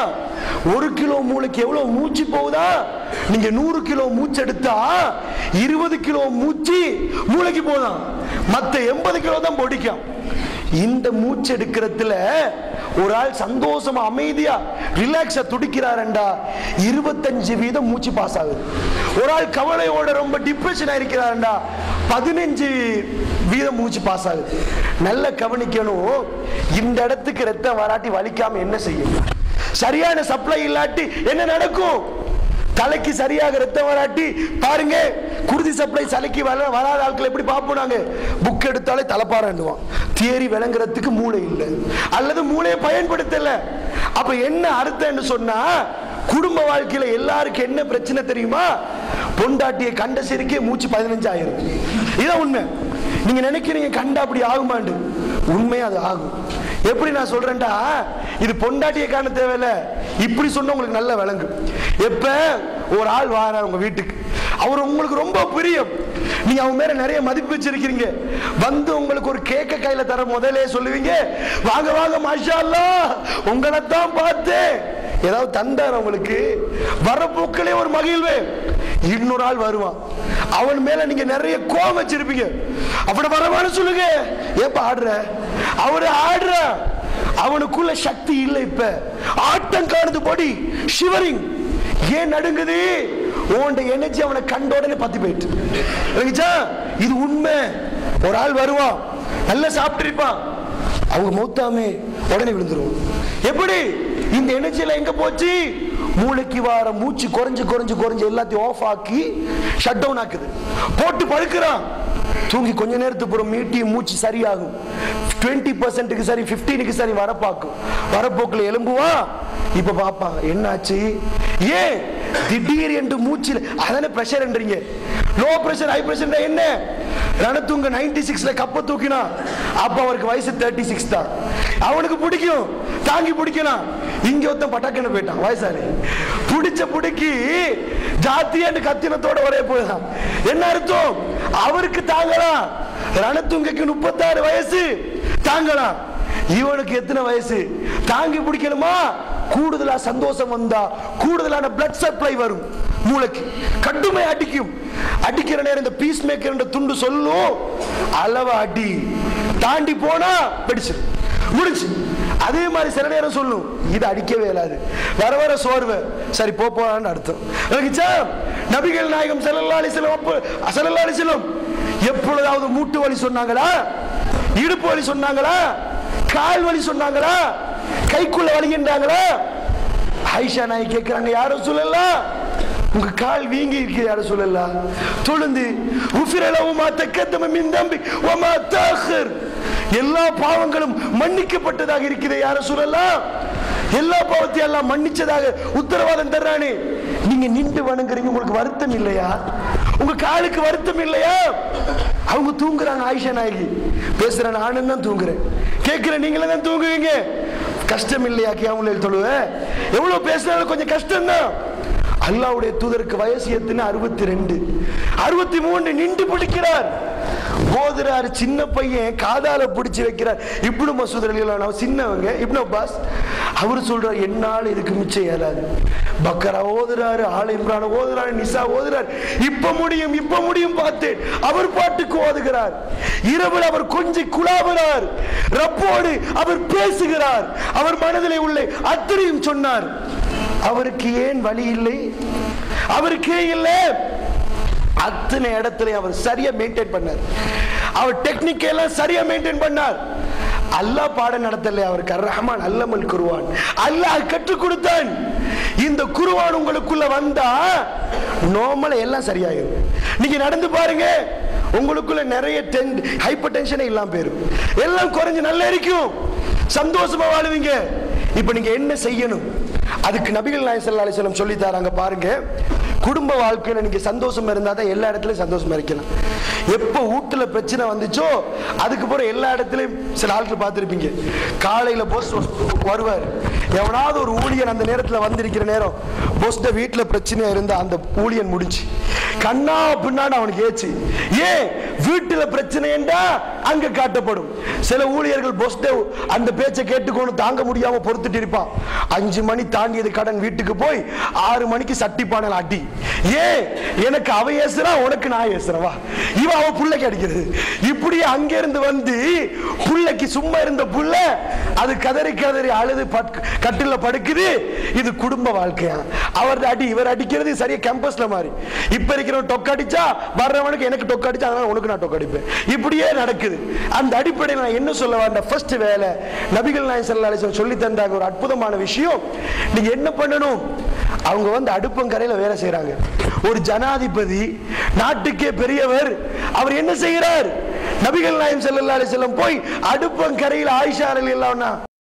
ஒரு கிலோ மூளைக்கு எவ்வளவு மூச்சு போகுதா நீங்க நூறு கிலோ மூச்சு எடுத்தா இருபது கிலோ மூச்சு மூளைக்கு போதாம் மத்த எண்பது கிலோ தான் பொடிக்கும் இந்த மூச்சு எடுக்கிறதுல ஒரு ஆள் சந்தோஷமா அமைதியா ரிலாக்ஸா துடிக்கிறாரண்டா இருபத்தஞ்சு வீதம் மூச்சு பாஸ் ஆகுது ஒரு ஆள் கவலையோட ரொம்ப டிப்ரெஷன் இருக்கிறாரண்டா பதினஞ்சு வீதம் மூச்சு பாஸ் ஆகுது நல்ல கவனிக்கணும் இந்த இடத்துக்கு ரத்தம் வராட்டி வலிக்காம என்ன செய்யும் சரியான சப்ளை இல்லாட்டி என்ன நடக்கும் தலைக்கு சரியாக ரத்தம் வராட்டி பாருங்க குருதி சப்ளை சலைக்கு வர வராத ஆட்கள் எப்படி பார்ப்போம் நாங்க புக் எடுத்தாலே தலைப்பாரண்டுவான் தியரி விளங்குறதுக்கு மூளை இல்லை அல்லது மூளையை பயன்படுத்தல அப்ப என்ன அர்த்தம்னு சொன்னா குடும்ப வாழ்க்கையில எல்லாருக்கும் என்ன பிரச்சனை தெரியுமா பொண்டாட்டியை கண்ட சிரிக்கே மூச்சு பதினஞ்சாயிரம் இதான் உண்மை நீங்க நினைக்கிறீங்க கண்டா அப்படி ஆகுமாண்டு உண்மையா அது ஆகும் எப்படி நான் சொல்றேன்டா இது பொண்டாட்டியை காண தேவையில்ல இப்படி சொன்னா உங்களுக்கு நல்ல விளங்கு எப்ப ஒரு ஆள் வாரார் உங்க வீட்டுக்கு அவர் உங்களுக்கு ரொம்ப பிரியம் நீங்க அவங்க மேல நிறைய மதிப்பு வச்சிருக்கீங்க வந்து உங்களுக்கு ஒரு கேக்க கையில தர முதலே சொல்லுவீங்க வாங்க வாங்க மாஷா அல்லாஹ் உங்களை தான் பார்த்தேன் ஏதாவது தந்தார் உங்களுக்கு வரப்போக்கிலே ஒரு மகிழ்வு இன்னொரு ஆள் வருவான் அவன் மேல நீங்க நிறைய கோபம் வச்சிருப்பீங்க அப்படி வரவான்னு சொல்லுங்க ஏப்ப ஆடுற அவரு ஆடுற அவனுக்குள்ள சக்தி இல்லை இப்ப ஆட்டம் காணுது பாடி ஷிவரிங் ஏன் நடுங்குது உன்ட எனர்ஜி அவனை கண்ட உடனே பத்தி போயிட்டு விளங்குச்சா? இது உண்மை ஒரு ஆள் வருவான் நல்லா சாப்பிட்டு இருப்பான் அவங்க மௌத்தாமே உடனே விழுந்துருவோம் எப்படி இந்த எனர்ஜில எங்க போச்சு மூளைக்கு வார மூச்சு குறைஞ்சு குறைஞ்சு குறைஞ்சு எல்லாத்தையும் ஆஃப் ஆக்கி ஷட் டவுன் ஆக்குது போட்டு படுக்கிறான் தூங்கி கொஞ்ச நேரத்துக்கு அப்புறம் மீட்டி மூச்சு சரியாகும் டுவெண்ட்டி பர்சன்ட்டுக்கு சரி ஃபிஃப்டீனுக்கு சரி வரப்பாக்கும் வரப்போக்கில் எலும்புவான் இப்ப பாப்பான் என்னாச்சு ஏன் திடீர் என்று மூச்சில் அதானே பிரஷர்ன்றீங்க லோ பிரஷர் ஹை பிரஷர் என்ன ரணத்துங்க நைன்டி சிக்ஸ்ல கப்ப தூக்கினா அப்ப அவருக்கு வயசு தேர்ட்டி சிக்ஸ் தான் அவனுக்கு பிடிக்கும் தாங்கி பிடிக்கலாம் இங்க ஒருத்தன் பட்டாக்கன்னு போயிட்டான் வயசாளி பிடிச்ச பிடிக்கி ஜாத்தியான்னு கத்தினத்தோட ஒரே போயிடான் என்ன அர்த்தம் அவருக்கு தாங்கலாம் ரணத்துங்கைக்கு முப்பத்தாறு வயசு தாங்கலாம் இவனுக்கு எத்தனை வயசு தாங்கி பிடிக்கணுமா கூடுதலா சந்தோஷம் வந்தா கூடுதலான பிளட் சப்ளை வரும் மூளைக்கு கட்டுமை அடிக்கும் அடிக்கிற நேரம் இந்த பீஸ் மேக்கர் துண்டு சொல்லும் அளவ அடி தாண்டி போனா பிடிச்சு முடிச்சு அதே மாதிரி சில நேரம் சொல்லும் இது அடிக்கவே இயலாது வர வர சோர்வு சரி போ போறான்னு அர்த்தம் விளங்குச்சா? நபிகள் நாயகம் ஸல்லல்லாஹு அலைஹி வஸல்லம் அப்ப ஸல்லல்லாஹு அலைஹி வஸல்லம் எப்பொழுதாவது மூட்டு வலி சொன்னாங்களா இடுப்பு வலி சொன்னாங்களா கால் வலி சொன்னாங்களா கைக்குள்ள வலிக்கின்றாங்களா ஆயிஷா நாய் கேட்கிறாங்க யாரும் சொல்லலாம் உங்க கால் வீங்கி இருக்கு யாரும் சொல்லலாம் தொழுந்து உஃபிரலவுமா தக்கத்தம மின் தம்பி ஒமா தாஹிர் எல்லா பாவங்களும் மன்னிக்கப்பட்டதாக இருக்குது யாரும் சொல்லலாம் எல்லா பாவத்தையும் எல்லாம் மன்னிச்சதாக உத்தரவாதம் தர்றானே நீங்க நின்று வணங்குறீங்க உங்களுக்கு வருத்தம் இல்லையா உங்க காலுக்கு வருத்தம் இல்லையா அவங்க தூங்குறாங்க ஆயிஷா நாயகி பேசுற நானும் தான் தூங்குறேன் கேட்கிற நீங்களும் தான் தூங்குவீங்க கஷ்டம் இல்லையா கியாமுலையில் தொழுவ எவ்வளவு பேசினாலும் கொஞ்சம் கஷ்டம் தான் அல்லாவுடைய தூதருக்கு வயசு எத்தனை அறுபத்தி ரெண்டு அறுபத்தி மூணு நின்று பிடிக்கிறார் ஓதுறாரு சின்ன பையன் காதால பிடிச்சு வைக்கிறார் இப்னு மசூத் அலிகளான சின்னவங்க இப்னு அப்பாஸ் அவர் சொல்றார் என்னால் இதுக்கு மிச்சம் ஏறாது பக்கரா ஓதுறாரு ஆல இம்ரான் ஓதுறாரு நிசா ஓதுறாரு இப்ப முடியும் இப்ப முடியும் பார்த்தேன் அவர் பாட்டுக்கு ஓதுகிறார் இரவில் அவர் கொஞ்சி குழாவுறார் ரப்போடு அவர் பேசுகிறார் அவர் மனதிலே உள்ள அத்தனையும் சொன்னார் அவருக்கு ஏன் வழி இல்லை அவருக்கே இல்லை அத்தனை இடத்துல அவர் சரியா மெயின்டைன் பண்ணார் அவர் டெக்னிக் எல்லாம் சரியா மெயின்டைன் பண்ணார் அல்லாஹ் பாடம் நடத்தல அவருக்கு அர் ரஹ்மான் அல்லமல் குருவான் அல்லாஹ் கற்றுக் கொடுத்தான் இந்த குருவான் உங்களுக்குள்ள வந்தா நார்மலா எல்லாம் சரியாயிரும் நீங்க நடந்து பாருங்க உங்களுக்குள்ள நிறைய டென் ஹைப்பர் டென்ஷனே இல்லாம போயிரும் எல்லாம் குறைஞ்சு நல்லா இருக்கும் சந்தோஷமா வாழுவீங்க இப்ப நீங்க என்ன செய்யணும் அதுக்கு நபிகள் நாயகம் ஸல்லல்லாஹு அலைஹி வஸல்லம் சொல்லி தராங்க பாருங்க குடும்ப வாழ்க்கையில நீங்க சந்தோஷமா இருந்தா தான் எல்லா இடத்துலயும் சந்தோஷமா இருக்கலாம் எப்போ வீட்டுல பிரச்சனை வந்துச்சோ அதுக்கு பிறகு எல்லா இடத்துலயும் சில ஆட்கள் பார்த்திருப்பீங்க காலையில போஸ் வருவார் எவனாவது ஒரு ஊழியன் அந்த நேரத்துல வந்திருக்கிற நேரம் போஸ்ட வீட்டுல பிரச்சனையா இருந்தா அந்த ஊழியன் முடிஞ்சு கண்ணா பின்னாடி அவனுக்கு ஏச்சு ஏன் வீட்டுல பிரச்சனைண்டா அங்க காட்டப்படும் சில ஊழியர்கள் பொஸ்ட அந்த பேச்சை கேட்டுக்கொண்டு தாங்க முடியாம பொறுத்துட்டு இருப்பான் அஞ்சு மணி தாங்கியது கடன் வீட்டுக்கு போய் ஆறு மணிக்கு சட்டி பானையில் அடி ஏன் எனக்கு அவ ஏசுறா உனக்கு நான் ஏசுறவா இவ அவ புள்ளைக்கு அடிக்கிறது இப்படியே அங்கிருந்து வந்து புள்ளைக்கு சும்மா இருந்த புள்ள அது கதறி கதறி அழுது பட்- கட்டில்ல படுக்குது இது குடும்ப வாழ்க்கையா அவர் அடி இவர் அடிக்கிறது சரியா கேம்பஸ்ல மாதிரி இப்ப இருக்கிறவன் டொக்க அடிச்சா வர்றவனுக்கு எனக்கு டொக்க அடிச்சா அதனால உனக்கு நான் டொக்க அடிப்பேன் இப்படியே நடக்குது அந்த அடிப்படையில் நான் என்ன சொல்ல வந்த ஃபர்ஸ்ட் வேலை நபிகள் நாயகம் ஸல்லல்லாஹு அலைஹி வஸல்லம் சொல்லி தந்தாங்க ஒரு அற்புதமான விஷயம் நீங்க என்ன பண்ணணும் அவங்க வந்து அடுப்பங்கரையில வேலை செய்றாங்க ஒரு ஜனாதிபதி நாட்டுக்கே பெரியவர் அவர் என்ன செய்கிறார் நபிகள் நாயகம் ஸல்லல்லாஹு அலைஹி வஸல்லம் போய் அடுப்பங்கரையில் ஆயிஷா ரலியல்லாஹு அன்ஹா